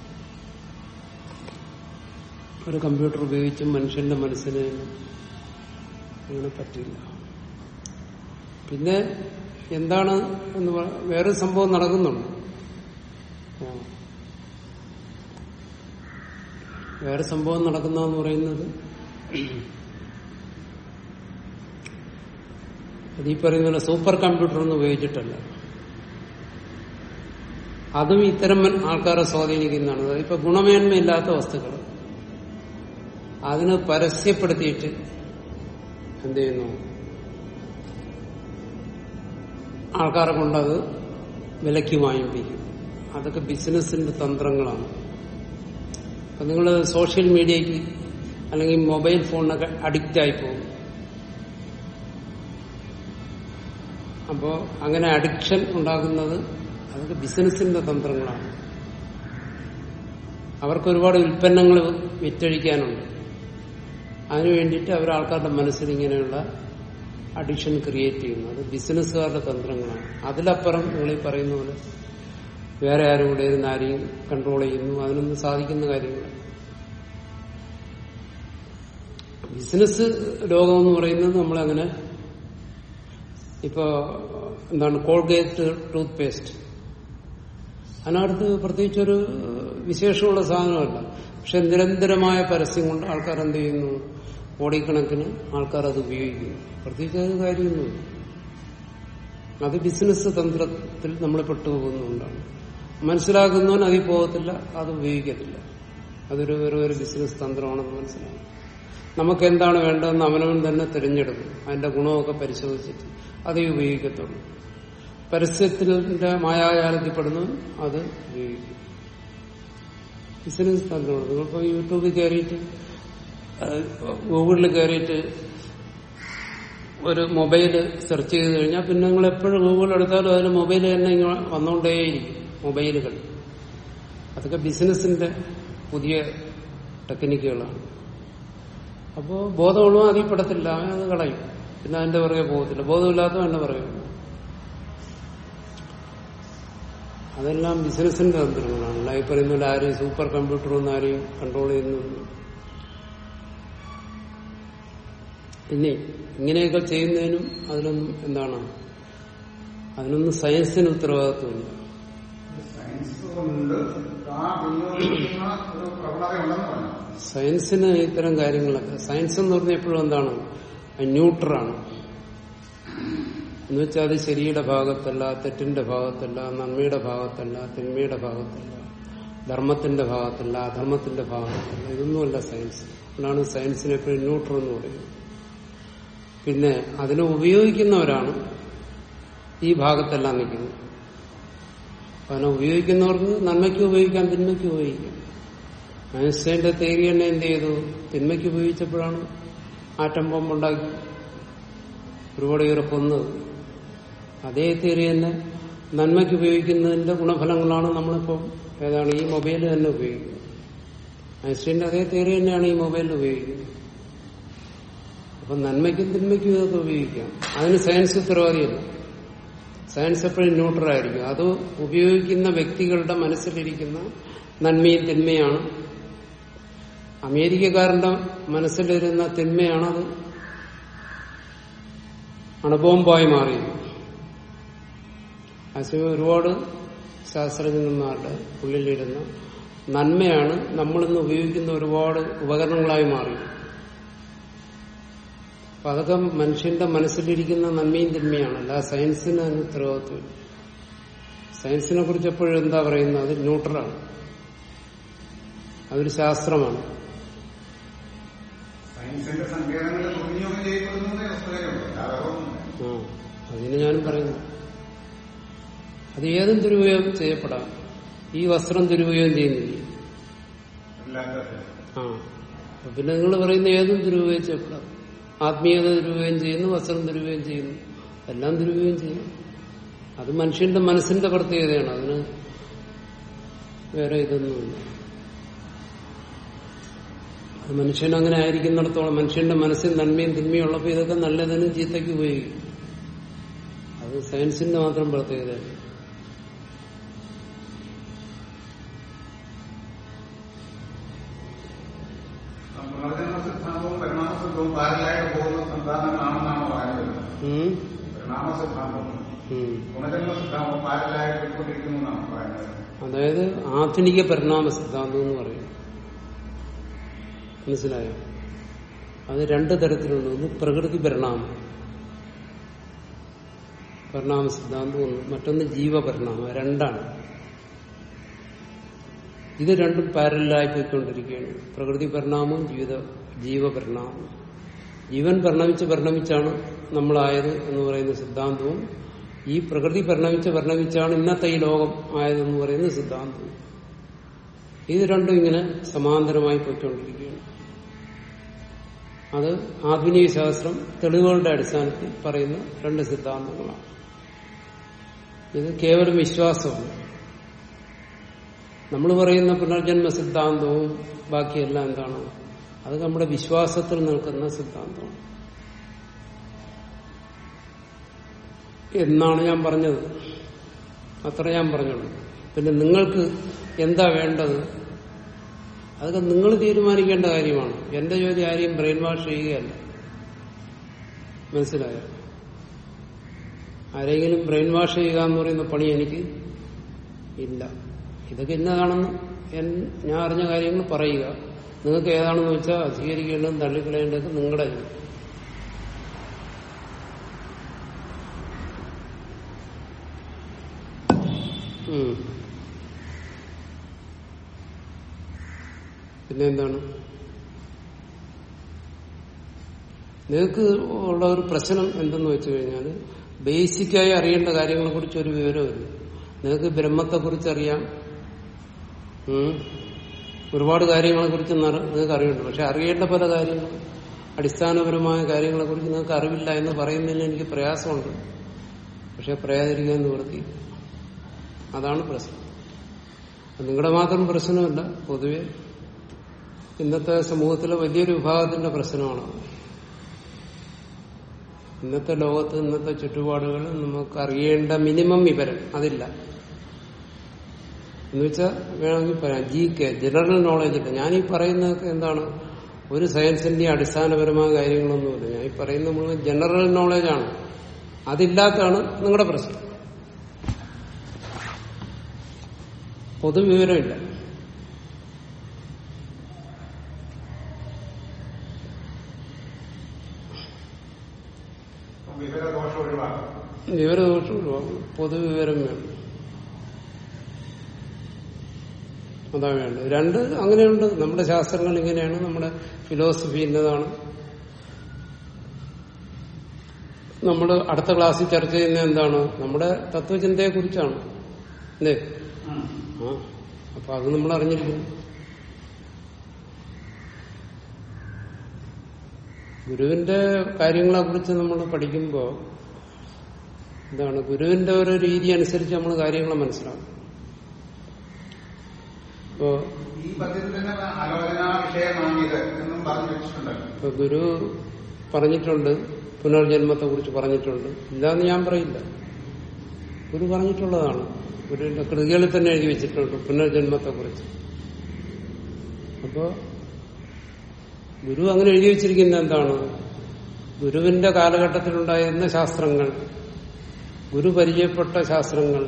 ഒരു കമ്പ്യൂട്ടർ ഉപയോഗിച്ച് മനുഷ്യന്റെ മനസ്സിനെ അങ്ങനെ പറ്റില്ല പിന്നെ എന്താണ് എന്ന് പറ- വേറൊരു സംഭവം നടക്കുന്നുണ്ട് ആ. വേറെ സംഭവം നടക്കുന്നതെന്ന് പറയുന്നത് അത് ഈ പറയുന്ന പോലെ സൂപ്പർ കമ്പ്യൂട്ടർ ഒന്നും ഉപയോഗിച്ചിട്ടല്ല അതും ഇത്തരം മൻ- ആൾക്കാരെ സ്വാധീനിക്കുന്നതാണ് അതായത് ഇപ്പൊ ഗുണമേന്മയില്ലാത്ത വസ്തുക്കൾ അതിന് പരസ്യപ്പെടുത്തിയിട്ട് എന്ത് ചെയ്യുന്നു ആൾക്കാരെ കൊണ്ടത് വിലയ്ക്ക് വാങ്ങിപ്പിക്കും അതൊക്കെ ബിസിനസിന്റെ തന്ത്രങ്ങളാണ് അപ്പൊ നിങ്ങൾ സോഷ്യൽ മീഡിയക്ക് അല്ലെങ്കിൽ മൊബൈൽ ഫോണിനൊക്കെ അഡിക്റ്റ് ആയി പോകും അപ്പോ അങ്ങനെ അഡിക്ഷൻ ഉണ്ടാകുന്നത് അതൊക്കെ ബിസിനസിന്റെ തന്ത്രങ്ങളാണ് അവർക്ക് ഒരുപാട് ഉൽപ്പന്നങ്ങൾ വിറ്റഴിക്കാനുണ്ട് അതിനു വേണ്ടിയിട്ട് അവർ ആൾക്കാരുടെ മനസ്സിൽ ഇങ്ങനെയുള്ള അഡിക്ഷൻ ക്രിയേറ്റ് ചെയ്യുന്നു അത് ബിസിനസ്സുകാരുടെ തന്ത്രങ്ങളാണ് അതിലപ്പുറം നിങ്ങൾ ഈ പറയുന്ന പോലെ വേറെ ആരും കൂടെ ഇരുന്ന് ആരെയും കൺട്രോൾ ചെയ്യുന്നു അതിനൊന്നും സാധിക്കുന്ന കാര്യങ്ങളല്ല ബിസിനസ് ലോകം എന്ന് പറയുന്നത് നമ്മളങ്ങനെ ഇപ്പോ എന്താണ് കോൾഗേറ്റ് ടൂത്ത് പേസ്റ്റ് അതിനകത്ത് പ്രത്യേകിച്ചൊരു വിശേഷമുള്ള സാധനമല്ല പക്ഷെ നിരന്തരമായ പരസ്യം കൊണ്ട് ആൾക്കാർ എന്ത് ചെയ്യുന്നു കോടിക്കണക്കിന് ആൾക്കാർ അത് ഉപയോഗിക്കുന്നു പ്രത്യേകിച്ച് അത് കാര്യമൊന്നുമില്ല അത് ബിസിനസ് തന്ത്രത്തിൽ നമ്മൾ പെട്ടുപോകുന്നതുകൊണ്ടാണ് മനസ്സിലാക്കുന്നവൻ അതിൽ പോകത്തില്ല അത് ഉപയോഗിക്കത്തില്ല അതൊരു വെറും ഒരു ബിസിനസ് തന്ത്രമാണെന്ന് മനസ്സിലാകും നമുക്ക് എന്താണ് വേണ്ടതെന്ന് അവനവൻ തന്നെ തിരഞ്ഞെടുക്കും അതിന്റെ ഗുണമൊക്കെ പരിശോധിച്ചിട്ട് അതേ ഉപയോഗിക്കത്തുള്ളൂ പരസ്യത്തിന്റെ മായാജാലത്തിൽപ്പെടുന്നു അത് ഉപയോഗിക്കും ബിസിനസ് തന്ത്രമാണ് നിങ്ങളിപ്പോ യൂട്യൂബിൽ കയറിയിട്ട് അഹ് ഗൂഗിളിൽ കയറിയിട്ട് ഒരു മൊബൈല് സെർച്ച് ചെയ്ത് കഴിഞ്ഞാൽ പിന്നെ നിങ്ങൾ എപ്പോഴും ഗൂഗിൾ എടുത്താലും അതിന് മൊബൈൽ തന്നെ ഇങ്ങനെ വന്നുകൊണ്ടേയിരിക്കും മൊബൈലുകൾ അതൊക്കെ ബിസിനസിന്റെ പുതിയ ടെക്നിക്കുകളാണ് അപ്പോ ബോധമുള്ളവൻ അതിൽ പെടത്തില്ല അവൻ അത് കളയും പിന്നെ അതിന്റെ പുറകെ പോകത്തില്ല ബോധമില്ലാത്തവൻ എന്റെ പുറകെ പോകും അതെല്ലാം ബിസിനസിന്റെ തന്ത്രങ്ങളാണ് ഈ പറയുന്ന പോലെ ആരെയും സൂപ്പർ കമ്പ്യൂട്ടർ ഒന്നും ആരെയും കൺട്രോൾ ചെയ്യുന്നു പിന്നെ ഇങ്ങനെയൊക്കെ ചെയ്യുന്നതിനും അതിനൊന്നും എന്താണ് അതിനൊന്നും സയൻസിന് ഉത്തരവാദിത്വമില്ല സയൻസ് കൊണ്ട് ആ വിനിയോഗിക്കുന്ന ഒരു പ്രവണത ഉണ്ടെന്ന് പറഞ്ഞു സയൻസിന് ഇത്തരം കാര്യങ്ങളൊക്കെ സയൻസ് എന്ന് പറഞ്ഞാൽ എപ്പോഴും എന്താണ് ന്യൂട്രാണ് എന്നുവെച്ചാൽ അത് ശരിയുടെ ഭാഗത്തല്ല തെറ്റിന്റെ ഭാഗത്തല്ല നന്മയുടെ ഭാഗത്തല്ല തിന്മയുടെ ഭാഗത്തല്ല ധർമ്മത്തിന്റെ ഭാഗത്തല്ല അധർമ്മത്തിന്റെ ഭാഗത്തല്ല ഇതൊന്നുമല്ല സയൻസ് അതുകൊണ്ടാണ് സയൻസിനെ എപ്പോഴും ന്യൂട്രൽ എന്ന് പറയുന്നത് പിന്നെ അതിനെ ഉപയോഗിക്കുന്നവരാണ് ഈ ഭാഗത്തെല്ലാം നിൽക്കുന്നത് അപ്പൊ അതിനെ ഉപയോഗിക്കുന്നവർക്ക് നന്മയ്ക്ക് ഉപയോഗിക്കാം തിന്മയ്ക്ക് ഉപയോഗിക്കാം ഐൻസ്റ്റൈന്റെ തേരി തന്നെ എന്ത് ചെയ്തു തിന്മയ്ക്ക് ഉപയോഗിച്ചപ്പോഴാണ് ആറ്റം ബോംബുണ്ടാക്കി ഒരുപാട് പേരെ കൊന്നത് അതേ തേരി തന്നെ നന്മയ്ക്ക് ഉപയോഗിക്കുന്നതിന്റെ ഗുണഫലങ്ങളാണ് നമ്മളിപ്പോൾ ഏതാണ് ഈ മൊബൈൽ തന്നെ ഉപയോഗിക്കുന്നത് ഐൻസ്റ്റൈന്റെ അതേ തേരി തന്നെയാണ് ഈ മൊബൈലിൽ ഉപയോഗിക്കുന്നത് അപ്പൊ നന്മയ്ക്കും തിന്മയ്ക്കും ഇതൊക്കെ ഉപയോഗിക്കാം അതിന് സയൻസ് ഉത്തരവാദിയല്ല സയൻസ് എപ്പോഴും ന്യൂട്രൽ ആയിരിക്കും അത് ഉപയോഗിക്കുന്ന വ്യക്തികളുടെ മനസ്സിലിരിക്കുന്ന നന്മയും തിന്മയാണ് അമേരിക്കക്കാരന്റെ മനസ്സിലിരുന്ന തിന്മയാണത് അണുബോംബായി മാറിയത് അസുഖം ഒരുപാട് ശാസ്ത്രജ്ഞന്മാരുടെ ഉള്ളിലിരുന്ന നന്മയാണ് നമ്മളിന്ന് ഉപയോഗിക്കുന്ന ഒരുപാട് ഉപകരണങ്ങളായി മാറിയത് അപ്പൊ അതൊക്കെ മനുഷ്യന്റെ മനസ്സിലിരിക്കുന്ന നന്മയും തിന്മയാണ് അല്ല സയൻസിന് അതിന് ഉത്തരവാദിത്വം സയൻസിനെ കുറിച്ച് എപ്പോഴും എന്താ പറയുന്നത് അത് ന്യൂട്രലാണ് അതൊരു ശാസ്ത്രമാണ് സയൻസിന്റെ സങ്കേതങ്ങൾ ദുർവിനിയോഗം ചെയ്യപ്പെടുന്നതേ വസ്തുതയുള്ളൂ അല്ലാതെ വേറൊന്നുമില്ല. ആ അതിന് ഞാനും പറയുന്നു അത് ഏതും ദുരുപയോഗം ചെയ്യപ്പെടാം ഈ വസ്ത്രം ദുരുപയോഗം ചെയ്യുന്നില്ല അല്ലാത്ത ആ അപ്പൊ പിന്നെ നിങ്ങൾ പറയുന്ന ഏതും ദുരുപയോഗം ചെയ്യപ്പെടാം ആത്മീയത ദുരുപയോഗം ചെയ്യുന്നു വസ്ത്രം ദുരുപയോഗം ചെയ്യുന്നു എല്ലാം ദുരുപയോഗം ചെയ്യും അത് മനുഷ്യന്റെ മനസ്സിന്റെ പ്രത്യേകതയാണ് അതിന് വേറെ ഇതൊന്നുമില്ല അത് മനുഷ്യൻ അങ്ങനെ ആയിരിക്കുന്നിടത്തോളം മനുഷ്യന്റെ മനസ്സിൽ നന്മയും തിന്മയും ഉള്ളപ്പോൾ ഇതൊക്കെ നല്ലതിനും ചീത്തയ്ക്ക് ഉപയോഗിക്കും അത് സയൻസിന്റെ മാത്രം പ്രത്യേകതയാണ് പുനർജന്മ സിദ്ധാന്തവും പരിണാമ സിദ്ധവും പാരലായിട്ട് പോകുന്ന സിദ്ധാന്തങ്ങളാണെന്നാണ് പറയുന്നത് ഉം. പരിണാമ സിദ്ധാന്തവും ഉം. പുനർജന്മ സിദ്ധാന്തവും പാരലായിട്ട് പോയിക്കൊണ്ടിരിക്കുന്നു എന്നാണ് പറയുന്നത് അതായത് ആധുനിക പരിണാമ സിദ്ധാന്തം എന്ന് പറയും മനസ്സിലായോ അത് രണ്ട് തരത്തിലുണ്ട് ഒന്ന് പ്രകൃതി പരിണാമം പരിണാമ സിദ്ധാന്തം ഒന്ന് മറ്റൊന്ന് ജീവപരിണാമം രണ്ടാണ് ഇത് രണ്ടും പാരലായി പോയിക്കൊണ്ടിരിക്കുകയാണ് പ്രകൃതി പരിണാമവും ജീവിത ജീവപരിണാമവും ജീവൻ പരിണമിച്ച് പരിണമിച്ചാണ് നമ്മളായത് എന്ന് പറയുന്ന സിദ്ധാന്തവും ഈ പ്രകൃതി പരിണമിച്ച് പരിണമിച്ചാണ് ഇന്നത്തെ ഈ ലോകം ആയതെന്ന് പറയുന്ന സിദ്ധാന്തവും ഇത് രണ്ടും ഇങ്ങനെ സമാന്തരമായി പോയിക്കൊണ്ടിരിക്കുകയാണ് അത് ആധുനിക ശാസ്ത്രം തെളിവുകളുടെ അടിസ്ഥാനത്തിൽ പറയുന്ന രണ്ട് സിദ്ധാന്തങ്ങളാണ് ഇത് കേവലം വിശ്വാസമാണ് നമ്മൾ പറയുന്ന പുനർജന്മ സിദ്ധാന്തവും ബാക്കിയെല്ലാം എന്താണ് അത് നമ്മുടെ വിശ്വാസത്തിൽ നിൽക്കുന്ന സിദ്ധാന്തമാണ് എന്നാണ് ഞാൻ പറഞ്ഞത് അത്ര ഞാൻ പറഞ്ഞുള്ളൂ പിന്നെ നിങ്ങൾക്ക് എന്താ വേണ്ടത് അതൊക്കെ നിങ്ങൾ തീരുമാനിക്കേണ്ട കാര്യമാണ് എന്റെ ജോലി ആരെയും ബ്രെയിൻ വാഷ് ചെയ്യുകയല്ല മനസ്സിലായോ ആരെങ്കിലും ബ്രെയിൻ വാഷ് ചെയ്യുക എന്ന് പറയുന്ന പണി എനിക്ക് ഇല്ല ഇതൊക്കെ ഇന്നതാണെന്ന് എൻ- ഞാൻ അറിഞ്ഞ കാര്യങ്ങൾ പറയുക നിങ്ങൾക്ക് ഏതാണെന്ന് വെച്ചാൽ സ്വീകരിക്കേണ്ടതും തള്ളിക്കളയേണ്ടതും നിങ്ങളുടെ ജോലി. ഉം. പിന്നെ എന്താണ് നിങ്ങൾക്ക് ഉള്ള ഒരു പ്രശ്നം എന്തെന്ന് വെച്ചു കഴിഞ്ഞാൽ ബേസിക്കായി അറിയേണ്ട കാര്യങ്ങളെ കുറിച്ച് ഒരു വിവരമില്ല നിങ്ങൾക്ക് ബ്രഹ്മത്തെക്കുറിച്ച് അറിയാം ഉം. ഒരുപാട് കാര്യങ്ങളെ കുറിച്ച് നിങ്ങൾക്ക് അറിയുന്നുണ്ട് പക്ഷെ അറിയേണ്ട പല കാര്യങ്ങളും അടിസ്ഥാനപരമായ കാര്യങ്ങളെ കുറിച്ച് നിങ്ങൾക്ക് അറിവില്ല എന്ന് പറയുന്നതിന് എനിക്ക് പ്രയാസമുണ്ട് പക്ഷെ പറയാതിരിക്കാൻ നിവൃത്തി അതാണ് പ്രശ്നം അത് നിങ്ങളുടെ മാത്രം പ്രശ്നമല്ല പൊതുവെ ഇന്നത്തെ സമൂഹത്തിലെ വലിയൊരു വിഭാഗത്തിന്റെ പ്രശ്നമാണ് ഇന്നത്തെ ലോകത്ത് ഇന്നത്തെ ചുറ്റുപാടുകൾ നമുക്ക് അറിയേണ്ട മിനിമം വിവരം അതില്ല എന്ന് വെച്ചാൽ വേണമെങ്കിൽ പറയാം ജി കെ ജനറൽ നോളജ് ഇല്ല ഞാൻ ഈ പറയുന്നതൊക്കെ എന്താണ് ഒരു സയൻസിന്റെ അടിസ്ഥാനപരമായ കാര്യങ്ങളൊന്നുമില്ല ഞാൻ ഈ പറയുന്ന മുഴുവൻ ജനറൽ നോളജാണ് അതില്ലാത്തതാണ് നിങ്ങളുടെ പ്രശ്നം പൊതുവിവരമില്ല വിവരദോഷം ഒഴിവാക്കും വിവരദോഷം ഒഴിവാക്കണം പൊതുവിവരം വേണം അതാ വേണ്ടത് രണ്ട് അങ്ങനെയുണ്ട് നമ്മുടെ ശാസ്ത്രങ്ങൾ ഇങ്ങനെയാണ് നമ്മുടെ ഫിലോസഫി ഇന്നതാണ് നമ്മൾ അടുത്ത ക്ലാസ്സിൽ ചർച്ച ചെയ്യുന്നത് എന്താണ് നമ്മുടെ തത്വചിന്തയെ കുറിച്ചാണ് അല്ലേ ഉം. ആ അപ്പൊ അത് നമ്മൾ അറിഞ്ഞിരിക്കുന്നു ഗുരുവിന്റെ കാര്യങ്ങളെ കുറിച്ച് നമ്മൾ പഠിക്കുമ്പോൾ എന്താണ് ഗുരുവിന്റെ ഒരു രീതി അനുസരിച്ച് നമ്മൾ കാര്യങ്ങൾ മനസ്സിലാക്കും ഇപ്പോ ഈ പദ്യത്തിൽ തന്നെ ആലോചനാ വിഷയമാണിത് എന്നും പറഞ്ഞു വെച്ചിട്ടുണ്ടല്ലോ ഇപ്പൊ ഗുരു പറഞ്ഞിട്ടുണ്ട് പുനർജന്മത്തെ കുറിച്ച് പറഞ്ഞിട്ടുണ്ട് ഇല്ലാന്ന് ഞാൻ പറയില്ല ഗുരു പറഞ്ഞിട്ടുള്ളതാണ് ഗുരുവിന്റെ കൃതികളിൽ തന്നെ എഴുതി വെച്ചിട്ടുണ്ട് പുനർജന്മത്തെ കുറിച്ച് അപ്പോ ഗുരു അങ്ങനെ എഴുതി വെച്ചിരിക്കുന്ന എന്താണ് ഗുരുവിന്റെ കാലഘട്ടത്തിലുണ്ടായിരുന്ന ശാസ്ത്രങ്ങൾ ഗുരു പരിചയപ്പെട്ട ശാസ്ത്രങ്ങൾ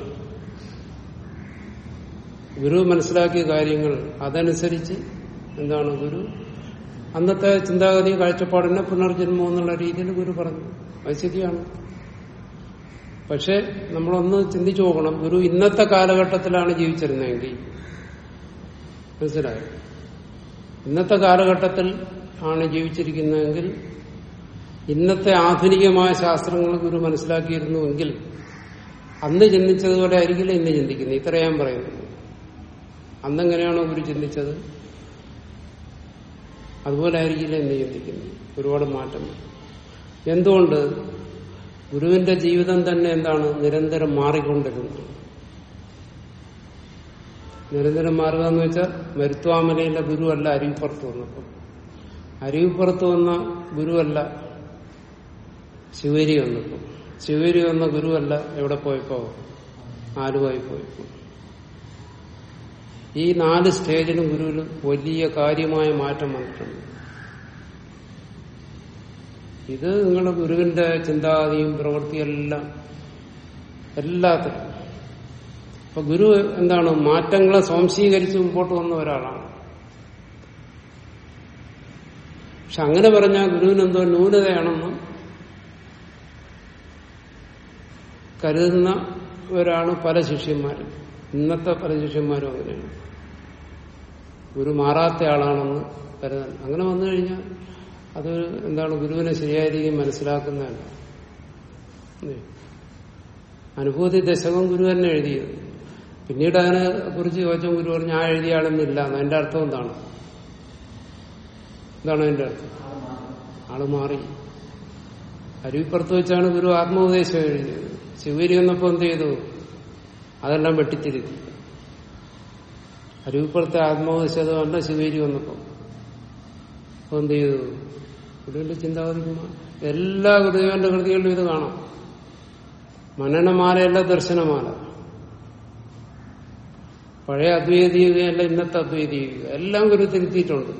ഗുരു മനസ്സിലാക്കിയ കാര്യങ്ങൾ അതനുസരിച്ച് എന്താണ് ഗുരു അന്നത്തെ ചിന്താഗതി കാഴ്ചപ്പാടിനെ പുനർജന്മം എന്നുള്ള രീതിയിൽ ഗുരു പറഞ്ഞു അത് ശരിയാണ് പക്ഷെ നമ്മളൊന്ന് ചിന്തിച്ചു നോക്കണം ഗുരു ഇന്നത്തെ കാലഘട്ടത്തിലാണ് ജീവിച്ചിരുന്നതെങ്കിൽ മനസ്സിലായോ ഇന്നത്തെ കാലഘട്ടത്തിൽ ആണ് ജീവിച്ചിരിക്കുന്നതെങ്കിൽ ഇന്നത്തെ ആധുനികമായ ശാസ്ത്രങ്ങൾ ഗുരു മനസ്സിലാക്കിയിരുന്നുവെങ്കിൽ അന്ന് ചിന്തിച്ചതുപോലെ ആയിരിക്കില്ല ഇന്ന് ചിന്തിക്കുന്നത് ഇത്ര ഞാൻ പറയുന്നു അന്നെങ്ങനെയാണോ ഗുരു ചിന്തിച്ചത് അതുപോലെ ആയിരിക്കില്ല ഇന്ന് ചിന്തിക്കുന്നത് ഒരുപാട് മാറ്റം വരും. എന്തുകൊണ്ട് ഗുരുവിന്റെ ജീവിതം തന്നെ എന്താണ് നിരന്തരം മാറിക്കൊണ്ടിരുന്നത് നിരന്തരം മാറുക എന്ന് വെച്ചാൽ മരുത്വാമലയിലെ ഗുരുവല്ല അരുവിപ്പുറത്ത് വന്നപ്പോൾ അരുവിപ്പുറത്ത് വന്ന ഗുരുവല്ല ശിവരി വന്നപ്പോ ശിവരി വന്ന ഗുരുവല്ല എവിടെ പോയപ്പോ ആലുവായി പോയപ്പോ ഈ നാല് സ്റ്റേജിലും ഗുരുവിൽ വലിയ കാര്യമായ മാറ്റം വന്നിട്ടുണ്ട് ഇത് നിങ്ങളുടെ ഗുരുവിന്റെ ചിന്താഗതിയും പ്രവൃത്തിയും എല്ലാം എല്ലാത്തിലും അപ്പൊ ഗുരു എന്താണ് മാറ്റങ്ങളെ സ്വാംശീകരിച്ച് മുമ്പോട്ട് വന്ന ഒരാളാണ് പക്ഷെ അങ്ങനെ പറഞ്ഞാൽ ഗുരുവിനെന്തോ ന്യൂനതയാണെന്ന് കരുതുന്നവരാണ് പല ശിഷ്യന്മാരും ഇന്നത്തെ പല ശിഷ്യന്മാരും അങ്ങനെയാണ് ഗുരു മാറാത്ത ആളാണെന്ന് കരുതാൻ അങ്ങനെ വന്നു കഴിഞ്ഞാൽ അത് എന്താണ് ഗുരുവിനെ ശരിയായ രീതിയിൽ മനസ്സിലാക്കുന്നതല്ല ഉം. അനുഭൂതി ദശകം ഗുരു തന്നെ എഴുതിയത് പിന്നീട് അതിനെ കുറിച്ച് ചോദിച്ചാൽ ഗുരു പറഞ്ഞു ആ എഴുതിയ ആളെന്നില്ല അതിന്റെ അർത്ഥം എന്താണ് എന്താണ് അതിന്റെ അർത്ഥം ആള് മാറി അരുവിപ്പുറത്ത് വെച്ചാണ് ഗുരു ആത്മോപദേശം എഴുതിയത് ശിവരി വന്നപ്പോ എന്ത് ചെയ്തു അതെല്ലാം വെട്ടിത്തിരുത്തി അരുവിപ്പുറത്തെ ആത്മോപദേശമല്ല ശിവേരി വന്നപ്പോ അപ്പൊ എന്ത് ചെയ്തു ഗുരുവിന്റെ ചിന്താഗതി മാ- എല്ലാ ഗുരുദേവന്റെ കൃതികളിലും ഇത് കാണാം മനനമാലയല്ല ദർശനമാല പഴയ അദ്വൈതീയതയല്ല ഇന്നത്തെ അദ്വൈതീയത എല്ലാം ഗുരു തിരുത്തിയിട്ടുണ്ട്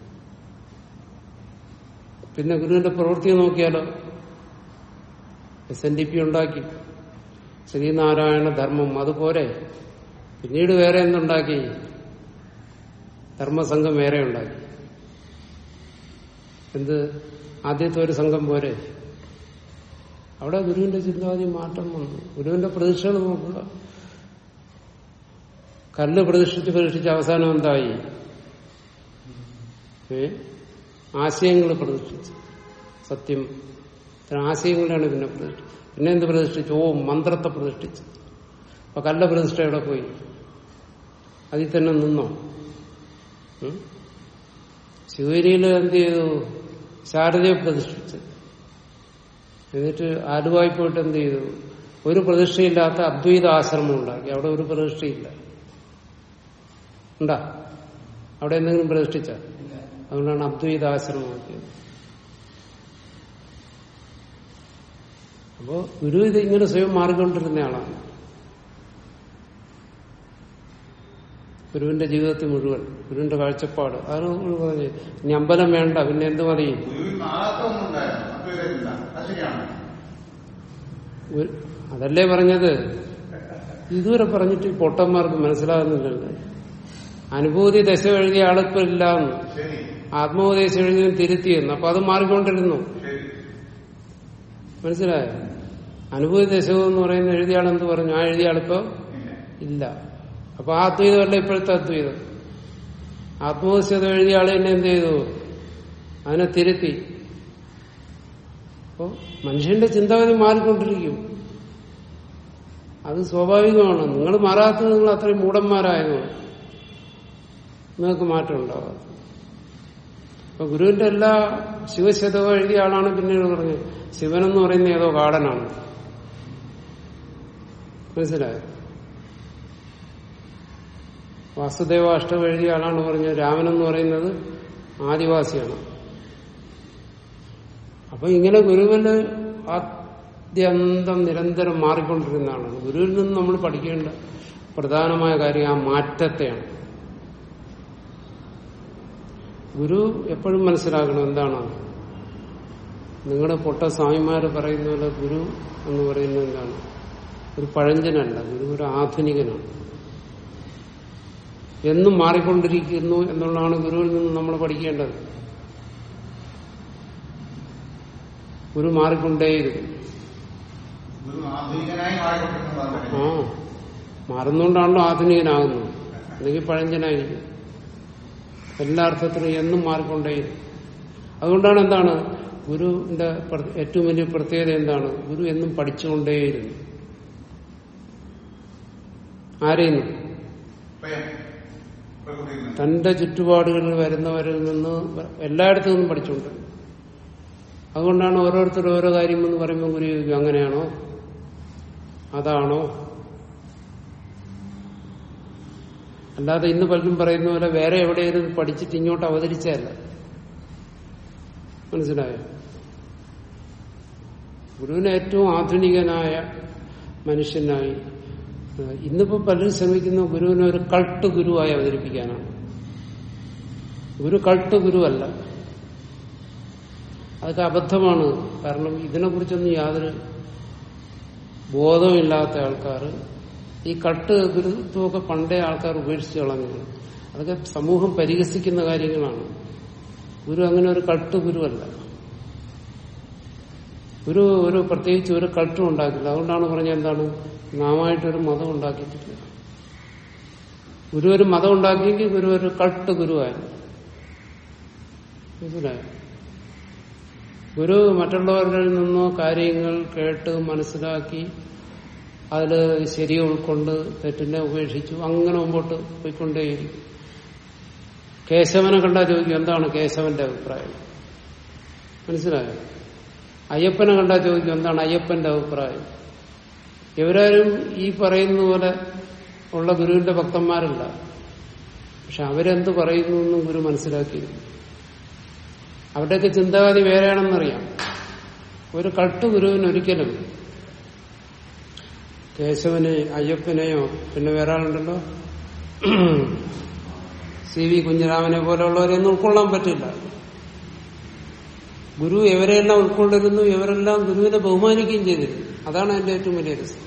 പിന്നെ ഗുരുവിന്റെ പ്രവൃത്തി നോക്കിയാലോ എസ് എൻ ഡി പി ഉണ്ടാക്കി ശ്രീനാരായണ ധർമ്മം അതുപോലെ പിന്നീട് വേറെ എന്തുണ്ടാക്കി ധർമ്മസംഘം വേറെ ഉണ്ടാക്കി എന്ത് ആദ്യത്തെ ഒരു സംഘം പോരെ അവിടെ ഗുരുവിന്റെ ചിന്താഗതി മാറ്റം വന്നു ഗുരുവിന്റെ പ്രതീക്ഷകൾ നോക്കുക കല്ല് പ്രതിഷ്ഠിച്ച് പ്രതിഷ്ഠിച്ച് അവസാനം എന്തായി ഏ ആശയങ്ങൾ പ്രതിഷ്ഠിച്ചു സത്യം ഇത്തരം ആശയങ്ങളാണ് പിന്നെ പ്രതിഷ്ഠ പിന്നെ എന്ത് പ്രതിഷ്ഠിച്ചു ഓ മന്ത്രത്തെ പ്രതിഷ്ഠിച്ചു അപ്പൊ കല്ല പ്രതിഷ്ഠ എവിടെ പോയി അതിൽ തന്നെ നിന്നോ ഉം? ശിവരിയിൽ എന്ത് ചെയ്തു ശാരദയെ പ്രതിഷ്ഠിച്ചു എന്നിട്ട് ആലുവായി പോയിട്ട് എന്ത് ചെയ്തു ഒരു പ്രതിഷ്ഠയില്ലാത്ത അദ്വൈത ആശ്രമം ഉണ്ടാക്കി അവിടെ ഒരു പ്രതിഷ്ഠയില്ല ഉണ്ടാ അവിടെ എന്തെങ്കിലും പ്രതിഷ്ഠിച്ച അതുകൊണ്ടാണ് അദ്വൈത ആശ്രമമാക്കിയത് അപ്പോ ഗുരു ഇത് ഇങ്ങനെ സ്വയം മാറിക്കൊണ്ടിരുന്ന ആളാണ് ഗുരുവിന്റെ ജീവിതത്തിൽ മുഴുവൻ ഗുരുവിന്റെ കാഴ്ചപ്പാട് അതാണ് ഗുരു പറഞ്ഞത് ഇനി അമ്പലം വേണ്ട പിന്നെ എന്ത് മതി ഗുരുവിൽ മാറാത്ത ഒന്നുണ്ടായിരുന്നു അദ്വൈത ചിന്ത അത് ശരിയാണ് ഗുരു- അതല്ലേ പറഞ്ഞത് ഇതുവരെ പറഞ്ഞിട്ട് ഈ പൊട്ടന്മാർക്ക് മനസ്സിലാകുന്നില്ലല്ലോ അനുഭൂതി ദശ എഴുതിയ ആളിപ്പോ ഇല്ലാന്ന് ശരി ആത്മോപദേശം എഴുതിയും തിരുത്തിയെന്ന് അപ്പൊ അത് മാറിക്കൊണ്ടിരുന്നു ശരി മനസ്സിലായോ അനുഭൂതി ദശകം എന്ന് പറയുന്ന എഴുതിയ ആളെന്ത് പറഞ്ഞു ആ എഴുതിയ ആളിപ്പോ ഇല്ല ഇല്ല അപ്പൊ ആ അദ്വൈതമല്ല ഇപ്പോഴത്തെ അദ്വൈതം ആത്മഹത്യത എഴുതിയ ആളെ തന്നെ എന്ത് ചെയ്തു അതിനെ തിരുത്തി അപ്പോ മനുഷ്യന്റെ ചിന്താഗതി മാറിക്കൊണ്ടിരിക്കും അത് സ്വാഭാവികമാണ് നിങ്ങൾ മാറാത്തത് നിങ്ങൾ അത്രയും മൂടന്മാരായതുകൊണ്ട് നിങ്ങൾക്ക് മാറ്റം ഉണ്ടാകാം അപ്പൊ ഗുരുവിന്റെ എല്ലാ ശിവശതകം എഴുതിയ ആളാണ് പിന്നീട് പറഞ്ഞത് ശിവനെന്ന് പറയുന്ന ഏതോ കാടനാണ് മനസ്സിലായോ വാസുദേവ അഷ്ടം എഴുതിയ ആളാണ് പറഞ്ഞത് രാമനെന്ന് പറയുന്നത് ആദിവാസിയാണ് അപ്പൊ ഇങ്ങനെ ഗുരുവിന് ആദ്യന്തം നിരന്തരം മാറിക്കൊണ്ടിരുന്നതാണ് ഗുരുവിൽ നിന്ന് നമ്മൾ പഠിക്കേണ്ട പ്രധാനമായ കാര്യം ആ മാറ്റത്തെയാണ് ഗുരു എപ്പോഴും മനസ്സിലാക്കണം എന്താണ് നിങ്ങളുടെ പൊട്ട സ്വാമിമാര് പറയുന്ന പോലെ ഗുരു എന്ന് പറയുന്നത് എന്താണ് ഒരു പഴഞ്ചനല്ല ഗുരു ഒരു ആധുനികനാണ് എന്നും മാറിക്കൊണ്ടിരിക്കുന്നു എന്നുള്ളതാണ് ഗുരുവിൽ നിന്ന് നമ്മൾ പഠിക്കേണ്ടത് ഗുരു മാറിക്കൊണ്ടേയിരിക്കും ഗുരു ആധുനികനായി മാറിക്കൊണ്ടിരിക്കുന്നതാണ് ആ മാറുന്നോണ്ടാണല്ലോ ആധുനികനാകുന്നത് അല്ലെങ്കിൽ പഴഞ്ചനായിരിക്കും എല്ലാ അർത്ഥത്തിലും എന്നും മാറിക്കൊണ്ടേയിരിക്കും അതുകൊണ്ടാണ് എന്താണ് ഗുരുവിന്റെ പ്ര- ഏറ്റവും വലിയ പ്രത്യേകത എന്താണ് ഗുരു എന്നും പഠിച്ചുകൊണ്ടേയിരുന്നു ആരെയും സ്വയം പ്രകൃതിയിൽ നിന്ന് തന്റെ ചുറ്റുപാടുകളിൽ വരുന്നവരിൽ നിന്ന് എല്ലായിടത്തു നിന്നും പഠിച്ചുകൊണ്ട് അതുകൊണ്ടാണ് ഓരോരുത്തരും ഓരോ കാര്യം എന്ന് പറയുമ്പോൾ ഗുരു ചോദിക്കും അങ്ങനെയാണോ അതാണോ അല്ലാതെ ഇന്ന് പലരും പറയുന്ന പോലെ വേറെ എവിടെയും പഠിച്ചിട്ട് ഇങ്ങോട്ട് അവതരിച്ചതല്ല മനസ്സിലായോ ഗുരുവിന് ഏറ്റവും ആധുനികനായ മനുഷ്യനായി ഏഹ് ഇന്നിപ്പോ പലരും ശ്രമിക്കുന്ന ഗുരുവിനെ ഒരു കൾട്ട് ഗുരുവായി അവതരിപ്പിക്കാനാണ് ഗുരു കൾട്ട് ഗുരുവല്ല അതൊക്കെ അബദ്ധമാണ് കാരണം ഇതിനെക്കുറിച്ചൊന്നും യാതൊരു ബോധമില്ലാത്ത ആൾക്കാർ ഈ കട്ട് ഗുരുത്വമൊക്കെ പണ്ടേ ആൾക്കാർ ഉപേക്ഷിച്ച് കളഞ്ഞു അതൊക്കെ സമൂഹം പരിഹസിക്കുന്ന കാര്യങ്ങളാണ് ഗുരു അങ്ങനെ ഒരു കട്ട് ഗുരുവല്ല ഒരു ഒരു പ്രത്യേകിച്ച് ഒരു കൾട്ടും ഉണ്ടാക്കില്ല അതുകൊണ്ടാണ് പറഞ്ഞത് എന്താണ് നാമായിട്ടൊരു മതം ഉണ്ടാക്കിയിട്ടില്ല ഗുരു ഒരു മതം ഉണ്ടാക്കിയെങ്കിൽ ഗുരു ഒരു കൾട്ട് ഗുരുവായിരുന്നു മനസ്സിലായോ ഗുരു മറ്റുള്ളവരിൽ നിന്നോ കാര്യങ്ങൾ കേട്ട് മനസ്സിലാക്കി അതിൽ ശരി ഉൾക്കൊണ്ട് തെറ്റിനെ ഉപേക്ഷിച്ചു അങ്ങനെ മുമ്പോട്ട് പോയിക്കൊണ്ടേയിരിക്കും കേശവനെ കണ്ടാൽ ചോദിക്കും എന്താണ് കേശവന്റെ അഭിപ്രായം മനസ്സിലായോ അയ്യപ്പനെ കണ്ടാൽ ചോദിക്കും എന്താണ് അയ്യപ്പന്റെ അഭിപ്രായം ഇവരാരും ഈ പറയുന്ന പോലെ ഉള്ള ഗുരുവിന്റെ ഭക്തന്മാരല്ല പക്ഷെ അവരെന്ത് പറയുന്നു എന്നും ഗുരു മനസ്സിലാക്കിയിരുന്നു അവരുടെയൊക്കെ ചിന്താഗതി വേറെയാണെന്നറിയാം ഒരു കട്ട് ഗുരുവിന് ഒരിക്കലും കേശവനെ അയ്യപ്പനെയോ പിന്നെ വേറെ ആളുണ്ടല്ലോ സി വി കുഞ്ഞിരാമനെ പോലെയുള്ളവരെയൊന്നും ഉൾക്കൊള്ളാൻ പറ്റില്ല ഗുരു ഇവരെല്ലാം ഉൾക്കൊണ്ടിരുന്നു ഇവരെല്ലാം ഗുരുവിനെ ബഹുമാനിക്കുകയും ചെയ്തിരുന്നു അതാണ് എന്റെ ഏറ്റവും വലിയ രസം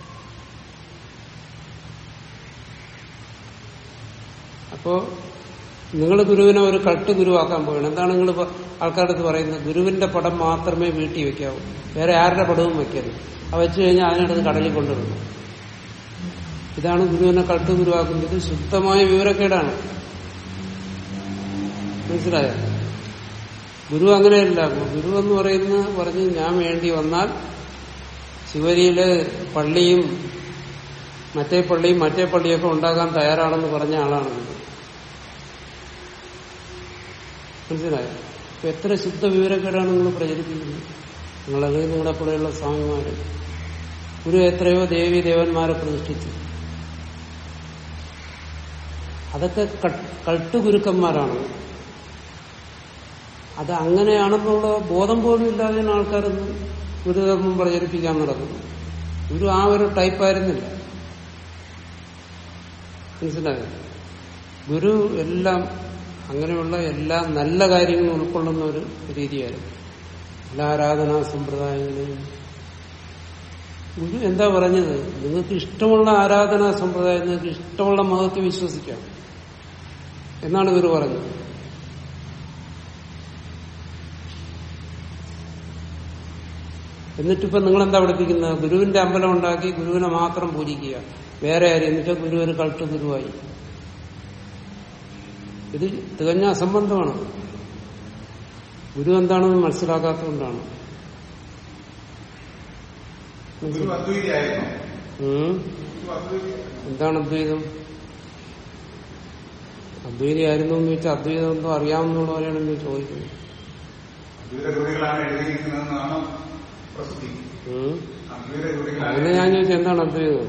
അപ്പോ നിങ്ങൾ ഗുരുവിനെ ഒരു കട്ട് ഗുരുവാക്കാൻ പോകണം എന്താണ് നിങ്ങൾ ആൾക്കാരുടെ അടുത്ത് പറയുന്നത് ഗുരുവിന്റെ പടം മാത്രമേ വീട്ടിൽ വെക്കാവൂ വേറെ ആരുടെ പടവും വെക്കരുത് അത് വെച്ചു കഴിഞ്ഞാൽ അതിനടുത്ത് കടലിൽ കൊണ്ടുവരുന്നു ഇതാണ് ഗുരുവിനെ കട്ട് ഗുരുവാക്കുന്നത് ശുദ്ധമായ വിവരക്കേടാണ് മനസ്സിലായോ ഗുരു അങ്ങനെയല്ല ഗുരു എന്ന് പറയുന്ന പറഞ്ഞ് ഞാൻ വേണ്ടി വന്നാൽ ശിവരിയില് പള്ളിയും മറ്റേ പള്ളിയും മറ്റേ പള്ളിയൊക്കെ ഉണ്ടാക്കാൻ തയ്യാറാണെന്ന് പറഞ്ഞ ആളാണ് ഗുരു മനസ്സിലായോ അപ്പൊ എത്ര ശുദ്ധ വിവരക്കേടാണ് നിങ്ങൾ പ്രചരിപ്പിക്കുന്നത് നിങ്ങളല്ലെങ്കിൽ നിങ്ങളുടെ കൂടെയുള്ള സ്വാമിമാര് ഗുരു എത്രയോ ദേവി ദേവന്മാരെ പ്രതിഷ്ഠിച്ചു അതൊക്കെ കട്ട് ഗുരുക്കന്മാരാണ് അത് അങ്ങനെയാണെന്നുള്ള ബോധം പോലും ഇല്ലാതെയാണ് ആൾക്കാർ ഗുരുധർമ്മം പ്രചരിപ്പിക്കാൻ നടക്കുന്നത് ഗുരു ആ ഒരു ടൈപ്പായിരുന്നില്ല മനസ്സിലായോ ഗുരു എല്ലാം അങ്ങനെയുള്ള എല്ലാ നല്ല കാര്യങ്ങളും ഉൾക്കൊള്ളുന്ന ഒരു രീതിയായിരുന്നു എല്ലാ ആരാധനാ സമ്പ്രദായങ്ങളെയും ഗുരു എന്താ പറഞ്ഞത് നിങ്ങൾക്ക് ഇഷ്ടമുള്ള ആരാധനാ സമ്പ്രദായം നിങ്ങൾക്ക് ഇഷ്ടമുള്ള മതത്തെ വിശ്വസിക്കാം എന്നാണ് ഗുരു പറഞ്ഞത് എന്നിട്ടിപ്പോ നിങ്ങൾ എന്താ പഠിപ്പിക്കുന്നത് ഗുരുവിന്റെ അമ്പലം ഉണ്ടാക്കി ഗുരുവിനെ മാത്രം പൂജിക്കുക വേറെ ആരും എന്നിട്ട് ഗുരു ഒരു കൾട്ട് ഗുരുവായി ഇത് തികഞ്ഞ അസംബന്ധമാണ് ഗുരു എന്താണെന്ന് മനസ്സിലാക്കാത്തതുകൊണ്ടാണ് ഗുരു അദ്വൈതിയായിരുന്നു ഉം. ഗുരു അദ്വൈതി എന്താണ് അദ്വൈതം അദ്വൈതി ആയിരുന്നു എന്ന് വെച്ചാൽ അദ്വൈതം എന്തോ അറിയാവുന്നുള്ള പോലെയാണ് നീ ചോദിക്കുന്നത് അദ്വൈത കൃതികളാണ് എഴുതിയിരിക്കുന്നതെന്നാണ് പ്രസിദ്ധി ഉം. അദ്വൈത കൃതികളാണ് അങ്ങനെ ഞാൻ ചോദിച്ചു എന്താണ് അദ്വൈതം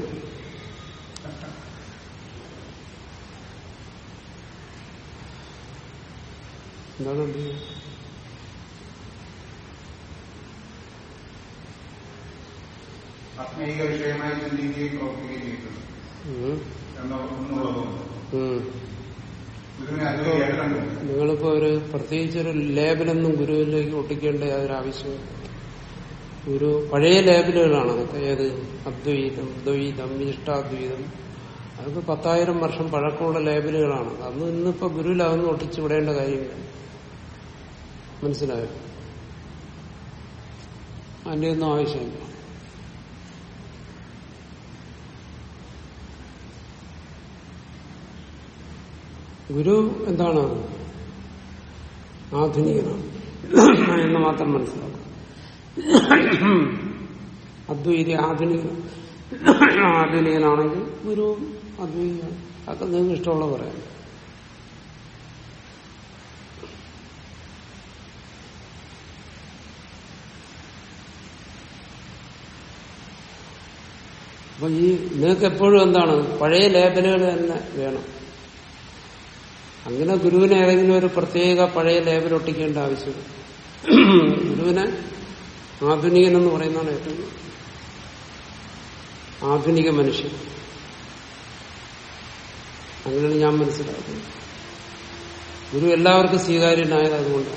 എന്താണ് അദ്വൈതം ആത്മീക വിഷയമായി ചിന്തിക്കുകയും പ്രവർത്തിക്കുകയും ചെയ്യുന്നത് ഉം. എന്ന- എന്നുള്ളതുകൊണ്ട് ഉം. ഗുരുവിനെ അദ്വൈതിയായിട്ട് കണ്ടു നിങ്ങളിപ്പോ ഒരു പ്രത്യേകിച്ച് ഒരു ലേബലൊന്നും ഗുരുവിലേക്ക് ഒട്ടിക്കേണ്ട യാതൊരു ആവശ്യമില്ല ഒരു പഴയ ലേബലുകളാണ് അതൊക്കെ ഏത് അദ്വൈതം ദ്വൈതം ഇഷ്ടാദ്വൈതം അതൊക്കെ പത്തായിരം വർഷം പഴക്കമുള്ള ലേബലുകളാണ് അന്ന് ഇന്നിപ്പോ ഗുരുവിൽ അതൊന്നും ഒട്ടിച്ചു വിടേണ്ട കാര്യമില്ല മനസ്സിലായോ അതിന്റെ ഒന്നും ആവശ്യമില്ല ഗുരു എന്താണ് ആധുനികനാണ് എന്ന് മാത്രം മനസ്സിലാക്കും അദ്വൈതി ആധുനിക ആധുനികനാണെങ്കിൽ ഗുരു അദ്വൈതിയാണ് അതൊക്കെ നിങ്ങൾക്ക് ഇഷ്ടമുള്ള പറയാം അപ്പൊ ഈ നിങ്ങൾക്ക് എപ്പോഴും എന്താണ് പഴയ ലേബലുകൾ തന്നെ വേണം അങ്ങനെ ഗുരുവിനെ ഏതെങ്കിലും ഒരു പ്രത്യേക പഴയ ലേബൽ ഒട്ടിക്കേണ്ട ആവശ്യമില്ല ഗുരുവിനെ ആധുനികൻ എന്ന് പറയുന്നതാണ് ഏറ്റവും ആധുനിക മനുഷ്യൻ അങ്ങനെയാണ് ഞാൻ മനസ്സിലാക്കുന്നത് ഗുരു എല്ലാവർക്കും സ്വീകാര്യനായത് അതുകൊണ്ടാണ്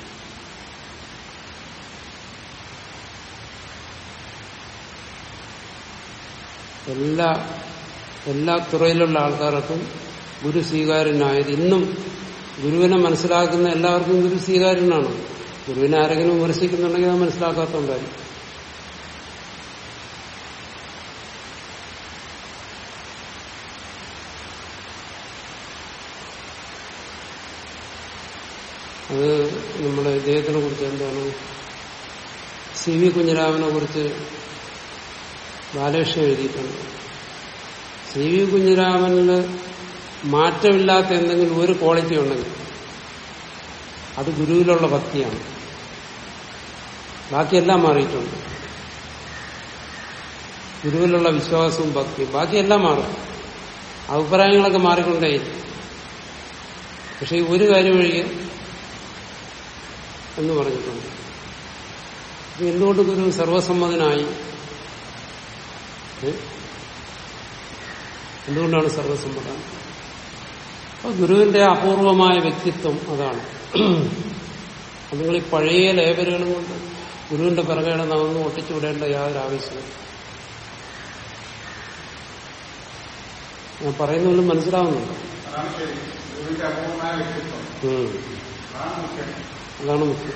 എല്ലാ എല്ലാ തുറയിലുള്ള ആൾക്കാർക്കും ഗുരു സ്വീകാര്യനായത് ഇന്നും ഗുരുവിനെ മനസ്സിലാക്കുന്ന എല്ലാവർക്കും ഗുരു സ്വീകാര്യനാണ് ഗുരുവിനെ ആരെങ്കിലും വിമർശിക്കുന്നുണ്ടെങ്കിൽ അത് മനസ്സിലാക്കാത്തതുകൊണ്ടായിരിക്കും അത് നമ്മുടെ ഇദ്ദേഹത്തിനെ കുറിച്ച് എന്താണ് സി വി കുഞ്ഞിരാമനെ കുറിച്ച് ബാലകൃഷ്ണൻ എഴുതിയിട്ടുണ്ട് സി വി കുഞ്ഞിരാമനിൽ മാറ്റമില്ലാത്ത എന്തെങ്കിലും ഒരു ക്വാളിറ്റി ഉണ്ടെങ്കിൽ അത് ഗുരുവിലുള്ള ഭക്തിയാണ് ബാക്കിയെല്ലാം മാറിയിട്ടുണ്ട് ഗുരുവിലുള്ള വിശ്വാസവും ഭക്തിയും ബാക്കിയെല്ലാം മാറും അഭിപ്രായങ്ങളൊക്കെ മാറിക്കൊണ്ടേയിരിക്കും പക്ഷെ ഈ ഒരു കാര്യം ഒഴികെ എന്ന് പറഞ്ഞിട്ടുണ്ട് ഇത് എന്തുകൊണ്ട് ഗുരു സർവസമ്മതനായി ഏ? എന്തുകൊണ്ടാണ് സർവസമ്മതം അപ്പൊ ഗുരുവിന്റെ അപൂർവമായ വ്യക്തിത്വം അതാണ് അത് നിങ്ങൾ ഈ പഴയ ലേബലുകളും കൊണ്ട് ഗുരുവിന്റെ പിറകെയാണ് നാമൊന്നും ഒട്ടിച്ചു വിടേണ്ട യാതൊരു ആവശ്യമില്ല ഞാൻ പറയുന്നതിലും മനസ്സിലാവുന്നുണ്ട് അതാണ് ശരി ഗുരുവിന്റെ അപൂർവമായ വ്യക്തിത്വം ഉം. അതാണ് മുഖ്യം അതാണ് മുഖ്യം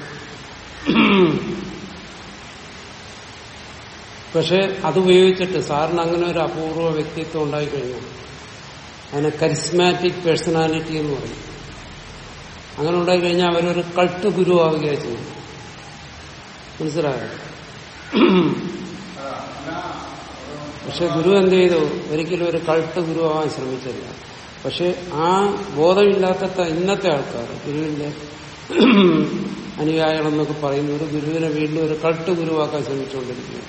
പക്ഷെ അതുപയോഗിച്ചിട്ട് സാറിന് അങ്ങനെ ഒരു അപൂർവ വ്യക്തിത്വം ഉണ്ടായിക്കഴിഞ്ഞു അതിനെ കരിസ്മാറ്റിക് പേഴ്സണാലിറ്റി എന്ന് പറയും അങ്ങനെ ഉണ്ടായിക്കഴിഞ്ഞാൽ അവരൊരു കൾട്ട് ഗുരു ആവുകയാണ് ചെയ്യും മനസ്സിലായോ അതാ അല്ല പക്ഷെ ഗുരു എന്ത് ചെയ്തു ഒരിക്കലും ഒരു കൾട്ട് ഗുരു ആവാൻ ശ്രമിച്ചില്ല പക്ഷെ ആ ബോധമില്ലാത്ത ത- ഇന്നത്തെ ആൾക്കാർ ഗുരുവിന്റെ അനുയായികളെന്നൊക്കെ പറയുന്നവർ ഗുരുവിനെ വീണ്ടും ഒരു കൾട്ട് ഗുരുവാക്കാൻ ശ്രമിച്ചുകൊണ്ടിരിക്കുകയാണ്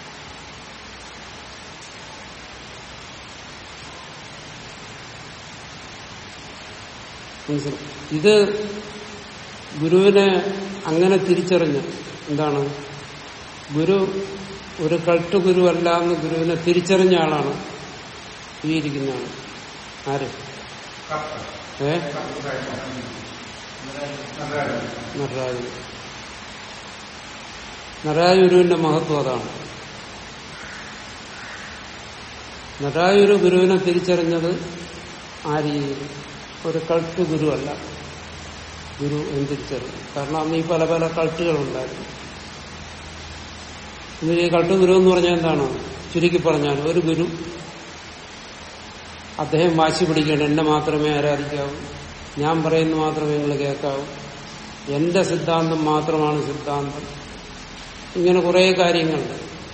മനസ്സിലായി ഇത് ഗുരുവിനെ അങ്ങനെ തിരിച്ചറിഞ്ഞ് എന്താണ് ഗുരു ഒരു കൾട്ട് ഗുരു അല്ല എന്ന് ഗുരുവിനെ തിരിച്ചറിഞ്ഞ ആളാണ് ഈ ഇരിക്കുന്ന ആള് ആര് കപ്പ് ഏ കപ്പ് നടരാജൻ നടരാജൻ നടരാജുരുവിന്റെ മഹത്വം അതാണ് നടരാജുരു ഗുരുവിനെ തിരിച്ചറിഞ്ഞത് ആ രീതിയിൽ ഒരു കൾട്ട് ഗുരു അല്ല ഗുരു എന്ന് തിരിച്ചറിഞ്ഞു കാരണം അന്ന് ഈ പല പല കൾട്ടുകളുണ്ടായിരുന്നു ഇന്ന് ഈ കൾട്ട് ഗുരു എന്ന് പറഞ്ഞാൽ എന്താണ് ചുരുക്കി പറഞ്ഞാൽ ഒരു ഗുരു അദ്ദേഹം വാശി പിടിക്കണം എന്നെ മാത്രമേ ആരാധിക്കാവൂ ഞാൻ പറയുന്ന മാത്രമേ നിങ്ങൾ കേൾക്കാവൂ എന്റെ സിദ്ധാന്തം മാത്രമാണ് സിദ്ധാന്തം ഇങ്ങനെ കുറെ കാര്യങ്ങളുണ്ട്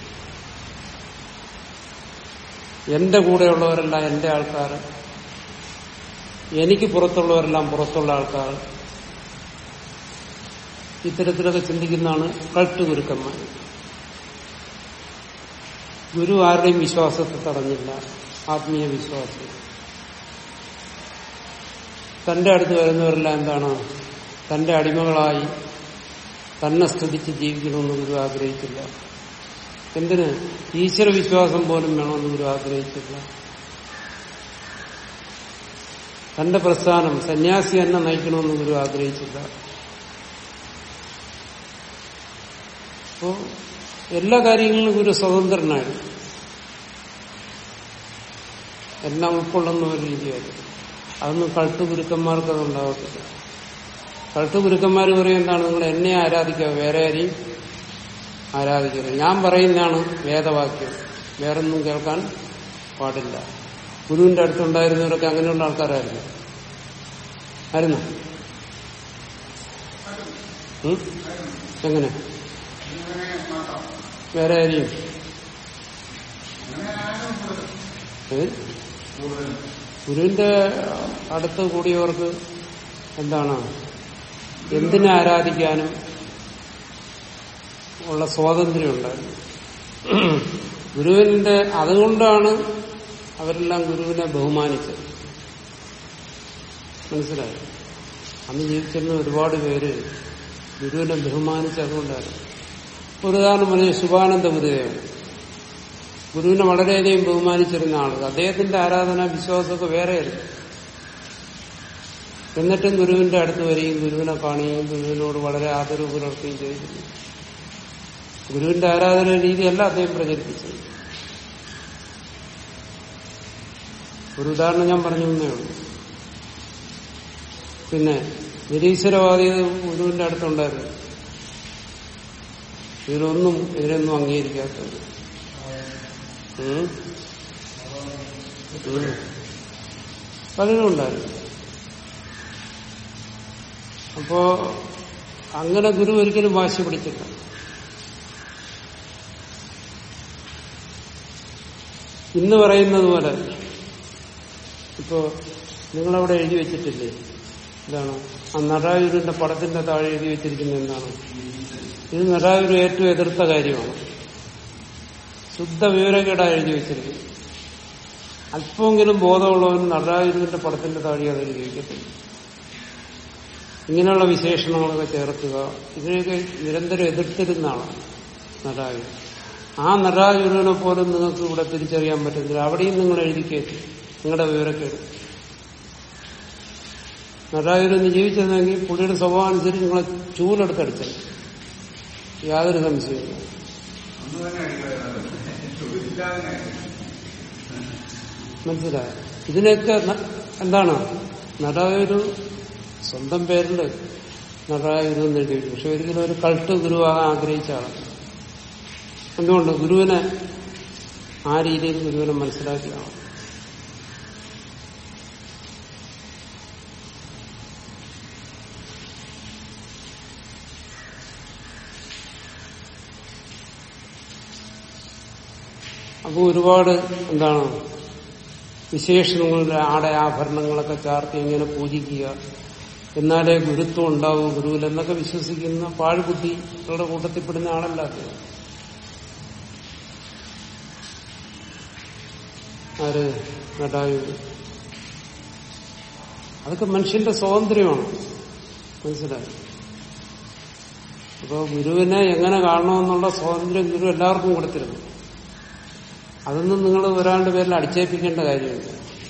എന്റെ കൂടെയുള്ളവരെല്ലാം എന്റെ ആൾക്കാർ എനിക്ക് പുറത്തുള്ളവരെല്ലാം പുറത്തുള്ള ആൾക്കാർ ഇത്തരത്തിലൊക്കെ ചിന്തിക്കുന്നതാണ് കൾട്ട് ഗുരുക്കന്മാർ ഗുരു ആരുടെയും വിശ്വാസത്തെ തടഞ്ഞില്ല ആത്മീയ വിശ്വാസം തന്റെ അടുത്ത് വരുന്നവരെല്ലാം എന്താണ് തന്റെ അടിമകളായി തന്നെ സ്തുതിച്ച് ജീവിക്കണമെന്ന് ഗുരു ആഗ്രഹിച്ചില്ല എന്തിന് ഈശ്വര വിശ്വാസം പോലും വേണമെന്ന് ഗുരു ആഗ്രഹിച്ചില്ല തന്റെ പ്രസ്ഥാനം സന്യാസി തന്നെ നയിക്കണമെന്ന് ഗുരു ആഗ്രഹിച്ചില്ല അപ്പോ എല്ലാ കാര്യങ്ങളിലും ഗുരു സ്വതന്ത്രനായിരുന്നു എല്ലാം ഉൾക്കൊള്ളുന്ന ഒരു രീതിയായിരുന്നു അതൊന്നും കൾട്ട് ഗുരുക്കന്മാർക്ക് അത് ഉണ്ടാകത്തില്ല കൾട്ട് ഗുരുക്കന്മാർ പറയും എന്താണ് നിങ്ങൾ എന്നെ ആരാധിക്കുക വേറെ ആരെയും ആരാധിക്കരുത് ഞാൻ പറയുന്നതാണ് വേദവാക്യം വേറൊന്നും കേൾക്കാൻ പാടില്ല ഗുരുവിന്റെ അടുത്തുണ്ടായിരുന്നവരൊക്കെ അങ്ങനെയുള്ള ആൾക്കാരായിരുന്നു ആയിരുന്നു ഉം? എങ്ങനെ ഇങ്ങനെ മാത്രം വേറെ ആരെയും അങ്ങനെ ആരും കൂടുതൽ ഏ? കൂടുതലും ഗുരുവിന്റെ അടുത്ത് കൂടിയവർക്ക് എന്താണ് എന്തിനെ ആരാധിക്കാനും ഉള്ള സ്വാതന്ത്ര്യം ഉണ്ടായിരുന്നു ഗുരുവിന്റെ അതുകൊണ്ടാണ് അവരെല്ലാം ഗുരുവിനെ ബഹുമാനിച്ചത് മനസ്സിലായി അന്ന് ജീവിച്ചിരുന്ന ഒരുപാട് പേര് ഗുരുവിനെ ബഹുമാനിച്ച് അതുകൊണ്ടായിരുന്നു ഒരു ഉദാഹരണം പറഞ്ഞ ശുഭാനന്ദ ഗുരുദേവൻ ഗുരുവിനെ വളരെയധികം ബഹുമാനിച്ചിരുന്ന ആളുകൾ അദ്ദേഹത്തിന്റെ ആരാധന വിശ്വാസമൊക്കെ വേറെയായിരുന്നു എന്നിട്ടും ഗുരുവിന്റെ അടുത്ത് വരികയും ഗുരുവിനെ കാണുകയും ഗുരുവിനോട് വളരെ ആദരവ് പുലർത്തുകയും ചെയ്തിരുന്നു ഗുരുവിന്റെ ആരാധന രീതിയല്ല അദ്ദേഹം പ്രചരിപ്പിച്ചത് ഒരു ഉദാഹരണം ഞാൻ പറഞ്ഞു തന്നേ ഉള്ളൂ പിന്നെ നിരീശ്വരവാദികൾ ഗുരുവിന്റെ അടുത്തുണ്ടായിരുന്നു ഇതിലൊന്നും ഇതിനൊന്നും അംഗീകരിക്കാത്തത് ഉം. ഉം. പലരും ഉണ്ടായിരുന്നു അപ്പോ അങ്ങനെ ഗുരു ഒരിക്കലും വാശി പിടിച്ചില്ല ഇന്ന് പറയുന്നത് പോലെ ഇപ്പോ നിങ്ങളവിടെ എഴുതി വെച്ചിട്ടില്ലേ എന്താണ് ആ നടായൂരിന്റെ പടത്തിന്റെ താഴെ എഴുതി വെച്ചിരിക്കുന്നത് എന്താണ് ഇത് നടായൂർ ഏറ്റവും എതിർത്ത കാര്യമാണ് ശുദ്ധ വിവരക്കേടാ എഴുതി വെച്ചിരിക്കുന്നത് അല്പമെങ്കിലും ബോധമുള്ളവന് നടരാജുവിന്റെ പടത്തിന്റെ താഴെ അത് എഴുതി വയ്ക്കത്തില്ല ഇങ്ങനെയുള്ള വിശേഷണങ്ങളൊക്കെ ചേർക്കുക ഇതിനെയൊക്കെ നിരന്തരം എതിർത്തിരുന്ന ആളാണ് നടരാജു ആ നടരാജുവിനെ പോലും നിങ്ങൾക്ക് ഇവിടെ തിരിച്ചറിയാൻ പറ്റുന്നില്ല അവിടെയും നിങ്ങൾ എഴുതി കയറ്റി നിങ്ങളുടെ വിവരക്കേട് നടരാജുവിന് ജീവിച്ചിരുന്നെങ്കിൽ പുള്ളിയുടെ സ്വഭാവം അനുസരിച്ച് നിങ്ങളെ ചൂലെടുത്തടിച്ചത് യാതൊരു സംശയമില്ല അന്ന് തന്നെ അടിക്കാറുണ്ട് ചോദിച്ചില്ലാതെ മനസ്സിലായോ ഇതിനൊക്കെ ന- എന്താണ് നടയൊരു സ്വന്തം പേരിൽ നടയൊരു എന്ന് എഴുതി വെച്ചു പക്ഷെ ഒരിക്കലും ഒരു കൾട്ട് ഗുരുവാകാൻ ആഗ്രഹിച്ച ആളാണ് എന്തുകൊണ്ട് ഗുരുവിനെ ആ രീതിയിൽ ഗുരുവിനെ മനസ്സിലാക്കിയതാണ് അപ്പോൾ ഒരുപാട് എന്താണ് വിശേഷണങ്ങളുടെ ആടയാഭരണങ്ങളൊക്കെ ചാർത്തി ഇങ്ങനെ പൂജിക്കുക എന്നാലേ ഗുരുത്വം ഉണ്ടാവൂ ഗുരുവിൽ എന്നൊക്കെ വിശ്വസിക്കുന്ന പാഴ്ബുദ്ധികളുടെ കൂട്ടത്തിൽപ്പെടുന്ന ആളല്ല അദ്ദേഹം ആര് നടായു അതൊക്കെ മനുഷ്യന്റെ സ്വാതന്ത്ര്യമാണ് മനസ്സിലായി അപ്പോൾ ഗുരുവിനെ എങ്ങനെ കാണണമെന്നുള്ള സ്വാതന്ത്ര്യം ഗുരു എല്ലാവർക്കും കൊടുത്തിരുന്നു അതൊന്നും നിങ്ങൾ ഒരാളുടെ പേരിൽ അടിച്ചേൽപ്പിക്കേണ്ട കാര്യമില്ല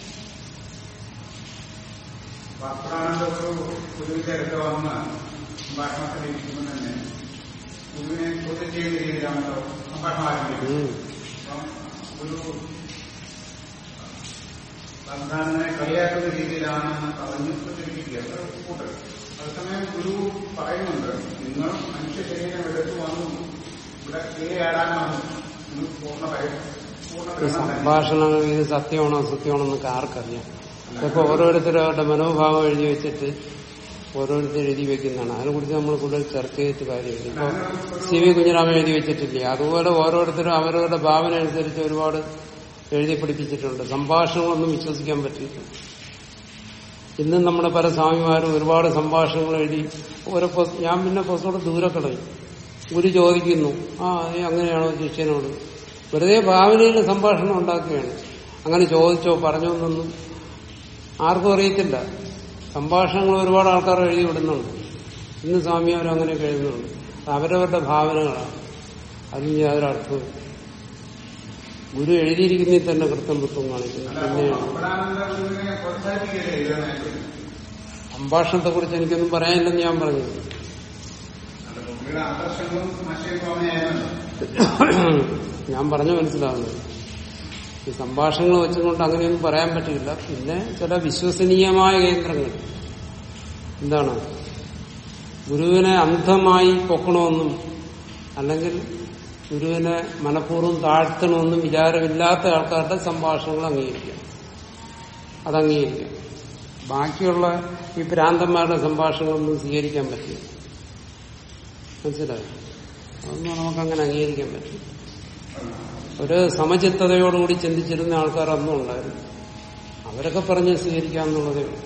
പത്രാനന്ദ ഒരു ഗുരുവിന്റെ അടുത്ത് വന്ന് സംഭാഷണത്തിൽ ഇരിക്കുമ്പോൾ തന്നെ ഗുരുവിനെ ചോദ്യം ചെയ്യുന്ന രീതിയിലാണല്ലോ സംഭാഷണം ആരംഭിക്കുന്നത് ഉം. അപ്പം ഒരു സന്താനനെ കളിയാക്കുന്ന രീതിയിലാണെന്ന് പറഞ്ഞ് പ്രചരിപ്പിക്കുക ഒരു കൂട്ടർ അതേസമയം ഗുരു പറയുന്നുണ്ട് നിങ്ങൾ മനുഷ്യ ശരീരം എടുത്തു വന്നു ഇവിടെ ഇരയാടാൻ വന്നു നിങ്ങൾ പൂർണ്ണ പരി- പൂർണ്ണ ഈ ബ്രഹ്മം തന്നെ സംഭാഷണങ്ങൾ ഇത് സത്യമാണോ അസത്യമാണോ എന്നൊക്കെ ആർക്കറിയാം ഇതൊക്കെ ഓരോരുത്തരും അവരുടെ മനോഭാവം എഴുതി വെച്ചിട്ട് ഓരോരുത്തർ എഴുതി വെക്കുന്നതാണ് അതിനെക്കുറിച്ച് നമ്മൾ കൂടുതൽ ചർച്ച ചെയ്തിട്ട് കാര്യമില്ല ഇപ്പൊ സി വി കുഞ്ഞിരാമൻ എഴുതി വെച്ചിട്ടില്ലേ അതുപോലെ ഓരോരുത്തരും അവരവരുടെ ഭാവന അനുസരിച്ച് ഒരുപാട് എഴുതി പഠിപ്പിച്ചിട്ടുണ്ട് സംഭാഷണങ്ങളൊന്നും വിശ്വസിക്കാൻ പറ്റില്ല ഇന്നും നമ്മുടെ പല സ്വാമിമാരും ഒരുപാട് സംഭാഷണങ്ങൾ എഴുതി ഓരോ പുസ്ത- ഞാൻ പിന്നെ പുസ്തകം ദൂരെ കളയും ഗുരു ചോദിക്കുന്നു ആ നീ അങ്ങനെയാണോ ശിഷ്യനോട് വെറുതെ ഭാവനയിൽ സംഭാഷണം ഉണ്ടാക്കുകയാണ് അങ്ങനെ ചോദിച്ചോ പറഞ്ഞോ എന്നൊന്നും ആർക്കും അറിയത്തില്ല സംഭാഷണങ്ങൾ ഒരുപാട് ആൾക്കാർ എഴുതി വിടുന്നുണ്ട് ഇന്ന് സ്വാമിമാരും അങ്ങനെയൊക്കെ എഴുതുന്നുണ്ട് അത് അവരവരുടെ ഭാവനകളാണ് അതിന് യാതൊരു അർത്ഥവും ഗുരു എഴുതിയിരിക്കുന്നതിൽ തന്നെ കൃത്യം വൃത്തം കാണിക്കുന്നു പിന്നെ അമ്പടാനന്ദ ഗുരുവിനെ പ്രോത്സാഹിപ്പിക്കുകയല്ലേ ഇതെന്നായിട്ട് സംഭാഷണത്തെ കുറിച്ച് എനിക്കൊന്നും പറയാനില്ലെന്ന് ഞാൻ പറഞ്ഞു അല്ല പുള്ളിയുടെ ആദർശങ്ങളും ആശയം സ്വാമിയായിരുന്നല്ലോ ഞാൻ പറഞ്ഞു മനസ്സിലാവുന്നത് ഈ സംഭാഷണങ്ങൾ വെച്ചുകൊണ്ട് അങ്ങനെയൊന്നും പറയാൻ പറ്റില്ല പിന്നെ ചില വിശ്വസനീയമായ കേന്ദ്രങ്ങൾ എന്താണ് ഗുരുവിനെ അന്ധമായി പൊക്കണമെന്നും അല്ലെങ്കിൽ ഗുരുവിനെ മനഃപൂർവ്വം താഴ്ത്തണമെന്നും വിചാരമില്ലാത്ത ആൾക്കാരുടെ സംഭാഷണങ്ങൾ അംഗീകരിക്കാം അത് അംഗീകരിക്കാം ബാക്കിയുള്ള ഈ ഭ്രാന്തന്മാരുടെ സംഭാഷണങ്ങളൊന്നും സ്വീകരിക്കാൻ പറ്റില്ല മനസ്സിലായോ അതൊന്നും നമുക്ക് അങ്ങനെ അംഗീകരിക്കാൻ പറ്റും ഒരു സമചിത്തതയോടുകൂടി ചിന്തിച്ചിരുന്ന ആൾക്കാർ അന്നും ഉണ്ടായിരുന്നു അവരൊക്കെ പറഞ്ഞ് സ്വീകരിക്കാമെന്നുള്ളതേ ഉള്ളൂ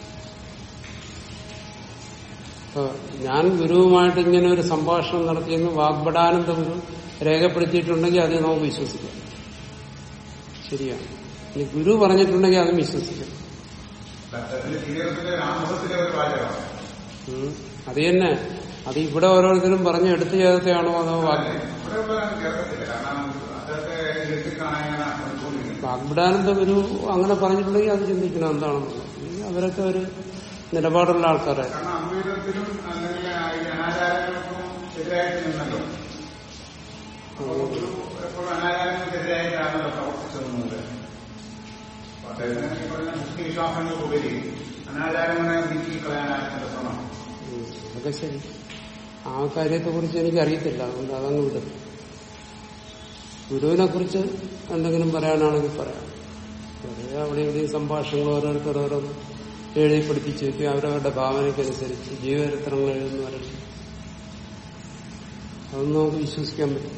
ഇപ്പൊ ഞാൻ ഗുരുവുമായിട്ട് ഇങ്ങനെ ഒരു സംഭാഷണം നടത്തിയെന്ന് വാഗ്ബടാനന്ദ ഗുരു രേഖപ്പെടുത്തിയിട്ടുണ്ടെങ്കിൽ അത് നമുക്ക് വിശ്വസിക്കാം ശരിയാണ് ഇനി ഗുരു പറഞ്ഞിട്ടുണ്ടെങ്കിൽ അതും വിശ്വസിക്കാം അതിൽ ജീവിതത്തിലെ ആമുഖത്തിലെ ഒരു വാചകമാണ് ഉം. അത് തന്നെ അത് ഇവിടെ ഓരോരുത്തരും പറഞ്ഞ് എടുത്തു ചേർത്തയാണോ അതോ വാഗ് ഇവിടെ ഉള്ളതാണ് കേൾക്കത്തില്ല കാരണം അദ്ദേഹത്തെ എഴുത്തി കാണാനാണ് പഠിച്ചുകൊണ്ടിരിക്കുന്നത് വാഗ്ബടാനന്ദ ഗുരു അങ്ങനെ പറഞ്ഞിട്ടുണ്ടെങ്കിൽ അത് ചിന്തിക്കണം എന്താണെന്നുള്ളത് ഈ അവരൊക്കെ ഒരു നിലപാടുള്ള ആൾക്കാരാണ് കാരണം അദ്വൈതത്തിലും അല്ലെങ്കിൽ ഈ അനാചാരങ്ങൾക്കും എതിരായിട്ട് നിന്നല്ലോ അപ്പോൾ ഒരു എപ്പോഴും അനാചാരങ്ങൾക്കെതിരായിട്ടാണല്ലോ പ്രവർത്തിച്ചതെന്നത് അപ്പൊ അദ്ദേഹത്തിന് ഈ പറഞ്ഞ മുക്തി വിശ്വാസങ്ങൾക്കുപരി അനാചാരങ്ങളെ നീക്കി കളയാനായിട്ടുള്ള ശ്രമം ഉം. അതൊക്കെ ശരി ആ കാര്യത്തെ കുറിച്ച് എനിക്ക് അറിയത്തില്ല അതുകൊണ്ട് അതങ്ങ് വിടും ഗുരുവിനെ കുറിച്ച് എന്തെങ്കിലും പറയാനാണെങ്കിൽ പറയാം വെറുതെ അവിടെ ഇവിടെയും സംഭാഷണങ്ങൾ ഓരോരുത്തർ ഓരോന്ന് എഴുതി പഠിപ്പിച്ച് വെക്കും അവരവരുടെ ഭാവനയ്ക്കനുസരിച്ച് ജീവചരിത്രങ്ങൾ എഴുതുന്നവരല്ല അതൊന്നും നമുക്ക് വിശ്വസിക്കാൻ പറ്റും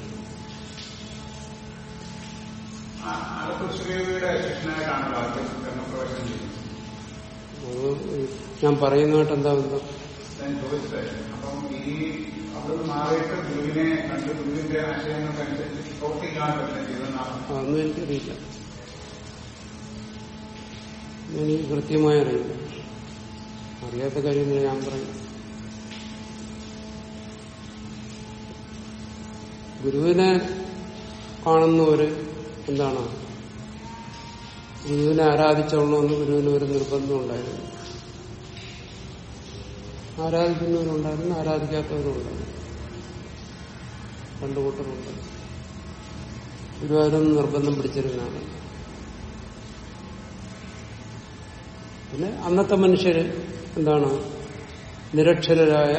അതൊക്കെ ശ്രീയുടെ ശിഷ്യനായിട്ടാണല്ലോ ആദ്യം ബ്രഹ്മപ്രവേശനം ചെയ്യുന്നത് അത് ഞാൻ പറയുന്നതായിട്ട് എന്താ ബന്ധം ഞാൻ ചോദിച്ചത് അപ്പം ഈ അവിടുന്ന് മാറിയിട്ട് ഗുരുവിനെ കണ്ട് ഗുരുവിന്റെ ആശയങ്ങൾക്കനുസരിച്ച് പ്രവർത്തിക്കാൻ പറ്റുന്ന ചെയ്തെന്നാണ് അതൊന്നും എനിക്കറിയില്ല എനിക്ക് കൃത്യമായി അറിയില്ല അറിയാത്ത കാര്യങ്ങൾ ഞാൻ പറയും ഗുരുവിനെ കാണുന്നവര് എന്താണ് ഗുരുവിനെ ആരാധിച്ചോളണമെന്ന് ഗുരുവിന് ഒരു നിർബന്ധം ഉണ്ടായിരുന്നു ആരാധിക്കുന്നവരുണ്ടായിരുന്നു ആരാധിക്കാത്തവരുണ്ടായിരുന്നു രണ്ടു കൂട്ടരുണ്ട് ഗുരുവായൂരൊന്നും നിർബന്ധം പിടിച്ചിരുന്നതാണ് പിന്നെ അന്നത്തെ മനുഷ്യര് എന്താണ് നിരക്ഷരരായ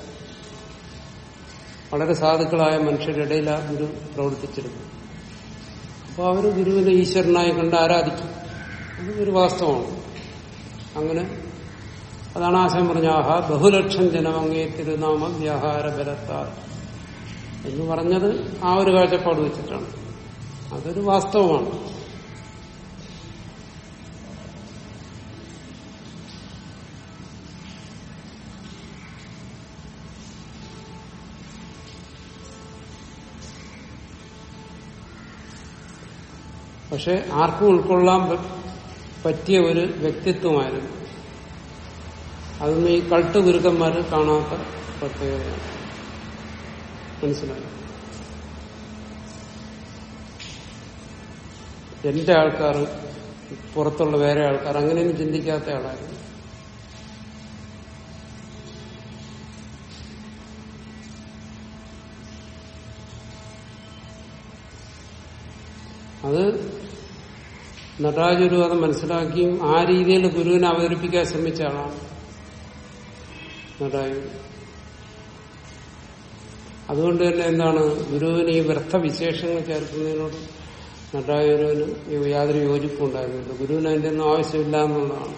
വളരെ സാധുക്കളായ മനുഷ്യരുടെ ഇടയിൽ ആ ഗുരു പ്രവർത്തിച്ചിരുന്നു അപ്പോൾ അവർ ഗുരുവിനെ ഈശ്വരനായി കണ്ട് ആരാധിക്കും അത് ഒരു വാസ്തവമാണ് അങ്ങനെ അതാണ് ആശയം പറഞ്ഞ ആഹാ ബഹുലക്ഷം ജനമങ്ങേ തിരുനാമ വ്യാഹാര ബലത്താർ എന്ന് പറഞ്ഞത് ആ ഒരു കാഴ്ചപ്പാട് വെച്ചിട്ടാണ് അതൊരു വാസ്തവമാണ് പക്ഷെ ആർക്കും ഉൾക്കൊള്ളാൻ പ- പറ്റിയ ഒരു വ്യക്തിത്വമായിരുന്നു അതൊന്നും ഈ കൾട്ട് ഗുരുക്കന്മാർ കാണാത്ത പ്രത്യേകതയാണ് മനസ്സിലായി എന്റെ ആൾക്കാർ പുറത്തുള്ള വേറെ ആൾക്കാർ അങ്ങനെയൊന്നും ചിന്തിക്കാത്ത ആളായിരുന്നു അത് നടരാജുരു അത് മനസ്സിലാക്കിയും ആ രീതിയിൽ ഗുരുവിനെ അവതരിപ്പിക്കാൻ ശ്രമിച്ച ആളാണ് നടരാജു അതുകൊണ്ട് തന്നെ എന്താണ് ഗുരുവിന് ഈ വ്യർത്ഥ വിശേഷങ്ങൾ ചേർക്കുന്നതിനോട് നടരാജുരുവിന് യാതൊരു യോജിപ്പും ഉണ്ടായിരുന്നില്ല ഗുരുവിന് അതിന്റെ ഒന്നും ആവശ്യമില്ല എന്നുള്ളതാണ്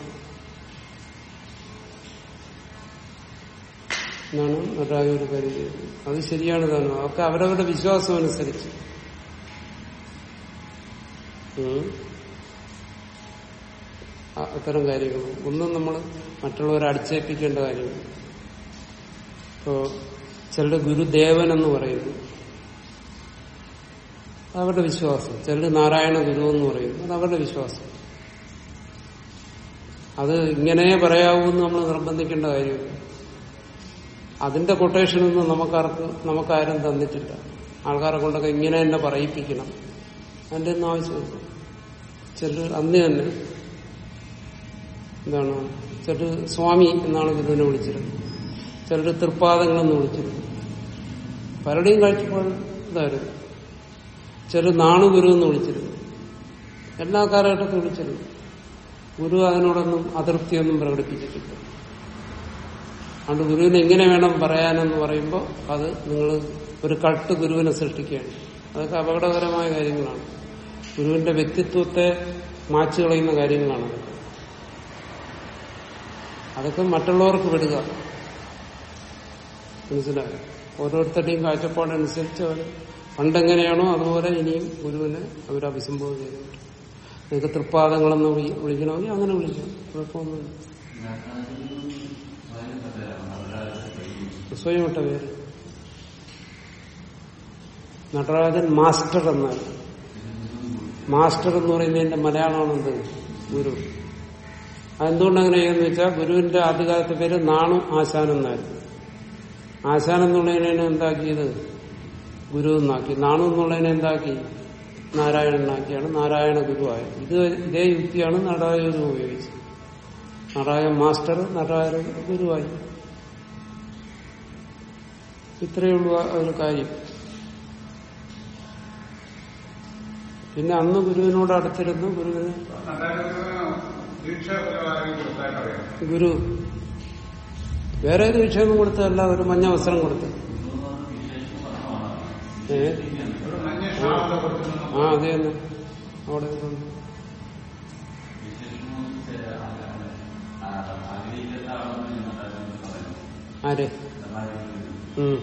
എന്നാണ് നടരാജുര് കരുതിയത് അത് ശരിയാണ് താനും അതൊക്കെ അവരവരുടെ വിശ്വാസം അനുസരിച്ച് ഉം. അ- അത്തരം കാര്യങ്ങൾ ഒന്നും നമ്മൾ മറ്റുള്ളവരെ അടിച്ചേൽപ്പിക്കേണ്ട കാര്യങ്ങൾ ഇപ്പോ ചിലരുടെ ഗുരുദേവൻ എന്ന് പറയുന്നു അത് അവരുടെ വിശ്വാസം ചിലർ നാരായണ ഗുരു എന്ന് പറയുന്നു അത് അവരുടെ വിശ്വാസം അത് ഇങ്ങനെ പറയാവൂ എന്ന് നമ്മൾ നിർബന്ധിക്കേണ്ട കാര്യമില്ല അതിന്റെ കൊട്ടേഷനൊന്നും നമുക്കാർക്ക് നമുക്കാരും തന്നിട്ടില്ല ആൾക്കാരെ കൊണ്ടൊക്കെ ഇങ്ങനെ തന്നെ പറയിപ്പിക്കണം അതിന്റെ ഒന്നും ആവശ്യമില്ല ചിലർ അന്ന് തന്നെ എന്താണ് ചിലർ സ്വാമി എന്നാണ് ഗുരുവിനെ വിളിച്ചിരുന്നത് ചിലർ തൃപ്പാദങ്ങളെന്ന് വിളിച്ചിരുന്നു പലരുടെയും കാഴ്ചപ്പാട് ഇതായിരുന്നു ചിലർ നാണു ഗുരു എന്ന് വിളിച്ചിരുന്നു എല്ലാ കാലഘട്ടത്തിൽ വിളിച്ചിരുന്നു ഗുരു അതിനോടൊന്നും അതൃപ്തിയൊന്നും പ്രകടിപ്പിച്ചിട്ടില്ല അതുകൊണ്ട് ഗുരുവിനെ എങ്ങനെ വേണം പറയാനെന്ന് പറയുമ്പോൾ അത് നിങ്ങൾ ഒരു കട്ട് ഗുരുവിനെ സൃഷ്ടിക്കുകയാണ് അതൊക്കെ അപകടകരമായ കാര്യങ്ങളാണ് ഗുരുവിന്റെ വ്യക്തിത്വത്തെ മാച്ചു കളയുന്ന കാര്യങ്ങളാണ് അതൊക്കെ. അതൊക്കെ മറ്റുള്ളവർക്ക് വിടുക മനസ്സിലായോ ഓരോരുത്തരുടെയും കാഴ്ചപ്പാടനുസരിച്ച് അവർ പണ്ടെങ്ങനെയാണോ അതുപോലെ ഇനിയും ഗുരുവിനെ അവർ അഭിസംബോധന ചെയ്തിട്ടുണ്ട് നിങ്ങൾക്ക് തൃപ്പാദങ്ങളെന്ന് വിളി- വിളിക്കണമെങ്കിൽ അങ്ങനെ വിളിക്കാം കുഴപ്പമൊന്നുമില്ല സ്വയം ഇട്ട പേര് നടരാജൻ മാസ്റ്റർ എന്നാൽ മാസ്റ്റർ എന്ന് പറയുന്നതിന്റെ മലയാളമാണ് എന്ത് ഗുരു അതെന്തുകൊണ്ട് അങ്ങനെ ചെയ്യുന്ന വെച്ചാൽ ഗുരുവിന്റെ ആദ്യകാലത്തെ പേര് നാണു ആശാൻ എന്നായിരുന്നു ആശാൻ എന്നുള്ളതിനെ എന്താക്കിയത് ഗുരു എന്നാക്കി നാണു എന്നുള്ളതിനെ എന്താക്കി നാരായണനാക്കിയാണ് നാരായണ ഗുരുവായത് ഇത് ഇതേ യുക്തിയാണ് നടരാജ ഉപയോഗിച്ചത് നാരായണ മാസ്റ്റർ നടരാജ ഗുരുവായി ഇത്രയേ ഉള്ളൂ ആ ഒരു കാര്യം പിന്നെ അന്ന് ഗുരുവിനോട് അടുത്തിരുന്നു ഗുരുവിന് നടരാജഗുരുവിന് ദീക്ഷ ആരെങ്കിലും കൊടുത്തായിട്ട് അറിയാം ഗുരു വേറെ ദീക്ഷയൊന്നും കൊടുത്തതല്ല ഒരു മഞ്ഞ വസ്ത്രം കൊടുത്തു ഏ ഒരു മഞ്ഞ ഷാളൊക്കെ കൊടുത്തിരുന്നു ആ അതെ തന്നെ അവിടെ ഇതുണ്ട്. ആര് ഉം.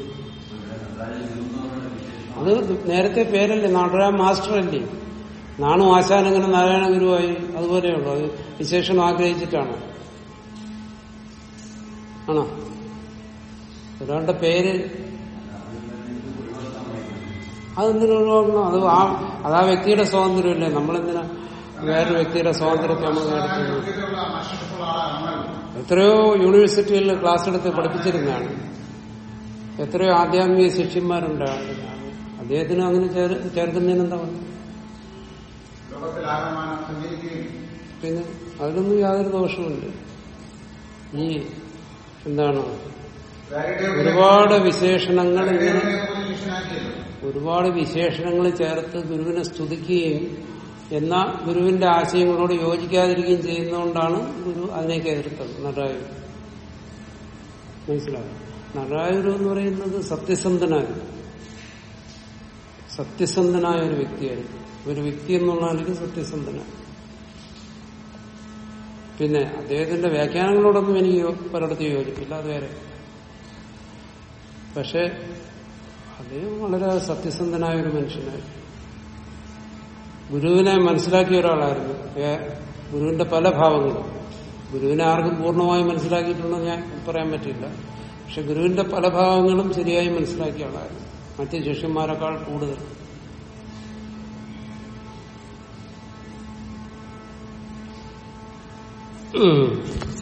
അത് നേരത്തെ പേരല്ലേ നാട്ടുകാരൻ മാസ്റ്റർ അല്ലേ നാണു ആശാൻ എങ്ങനെ നാരായണ ഗുരുവായി അതുപോലെയുള്ളൂ അത് വിശേഷണം ആഗ്രഹിച്ചിട്ടാണ് ആണോ ഒരാളുടെ പേര് അതെന്തിനു ഒഴിവാക്കണം അത് ആ അത് ആ വ്യക്തിയുടെ സ്വാതന്ത്ര്യമല്ലേ നമ്മളെന്തിനാ വേറൊരു വ്യക്തിയുടെ സ്വാതന്ത്ര്യത്തെ നമ്മൾ എടുക്കുന്നത് യോഗ്യതയുള്ള മനുഷ്യർക്കുള്ള ആളാണല്ലോ എത്രയോ യൂണിവേഴ്സിറ്റികളിൽ ക്ലാസ് എടുത്ത് പഠിപ്പിച്ചിരുന്നതാണ് എത്രയോ ആധ്യാത്മിക ശിഷ്യന്മാരുണ്ട് അദ്ദേഹത്തിന് അങ്ങനെ ചേർ- ചേർക്കുന്നതിന് എന്താ കുഴപ്പം? ലോകത്തിൽ ആകമാനം സഞ്ചരിക്കുകയും പിന്നെ അതിലൊന്നും യാതൊരു ദോഷവുമില്ല ഈ എന്താണ് ഒരുപാട് വിശേഷണങ്ങൾ ഇങ്ങനെ ശിഷ്യനാക്കിയല്ലോ ഒരുപാട് വിശേഷണങ്ങൾ ചേർത്ത് ഗുരുവിനെ സ്തുതിക്കുകയും എന്നാൽ ഗുരുവിന്റെ ആശയങ്ങളോട് യോജിക്കാതിരിക്കുകയും ചെയ്യുന്നതുകൊണ്ടാണ് ഗുരു അതിനേക്ക് എതിർത്തത് നടരായു മനസ്സിലാവും നടരായുരു എന്ന് പറയുന്നത് സത്യസന്ധനായിരുന്നു സത്യസന്ധനായ ഒരു വ്യക്തിയായിരുന്നു ഒരു വ്യക്തി എന്നുള്ള നിലയ്ക്ക് സത്യസന്ധനാണ് പിന്നെ അദ്ദേഹത്തിന്റെ വ്യാഖ്യാനങ്ങളോടൊന്നും എനിക്ക് യോ- പലയിടത്തും യോജിപ്പില്ല അത് വേറെ പക്ഷെ അദ്ദേഹം വളരെ സത്യസന്ധനായ ഒരു മനുഷ്യനായിരുന്നു ഗുരുവിനെ മനസ്സിലാക്കിയ ഒരാളായിരുന്നു ഏ- ഗുരുവിന്റെ പല ഭാവങ്ങളും ഗുരുവിനെ ആർക്കും പൂർണ്ണമായി മനസ്സിലാക്കിയിട്ടുണ്ടെന്ന് ഞാൻ പറയാൻ പറ്റില്ല പക്ഷെ ഗുരുവിന്റെ പല ഭാവങ്ങളും ശരിയായി മനസ്സിലാക്കിയ ആളായിരുന്നു മറ്റ് ശിഷ്യന്മാരെക്കാൾ കൂടുതൽ ഉം.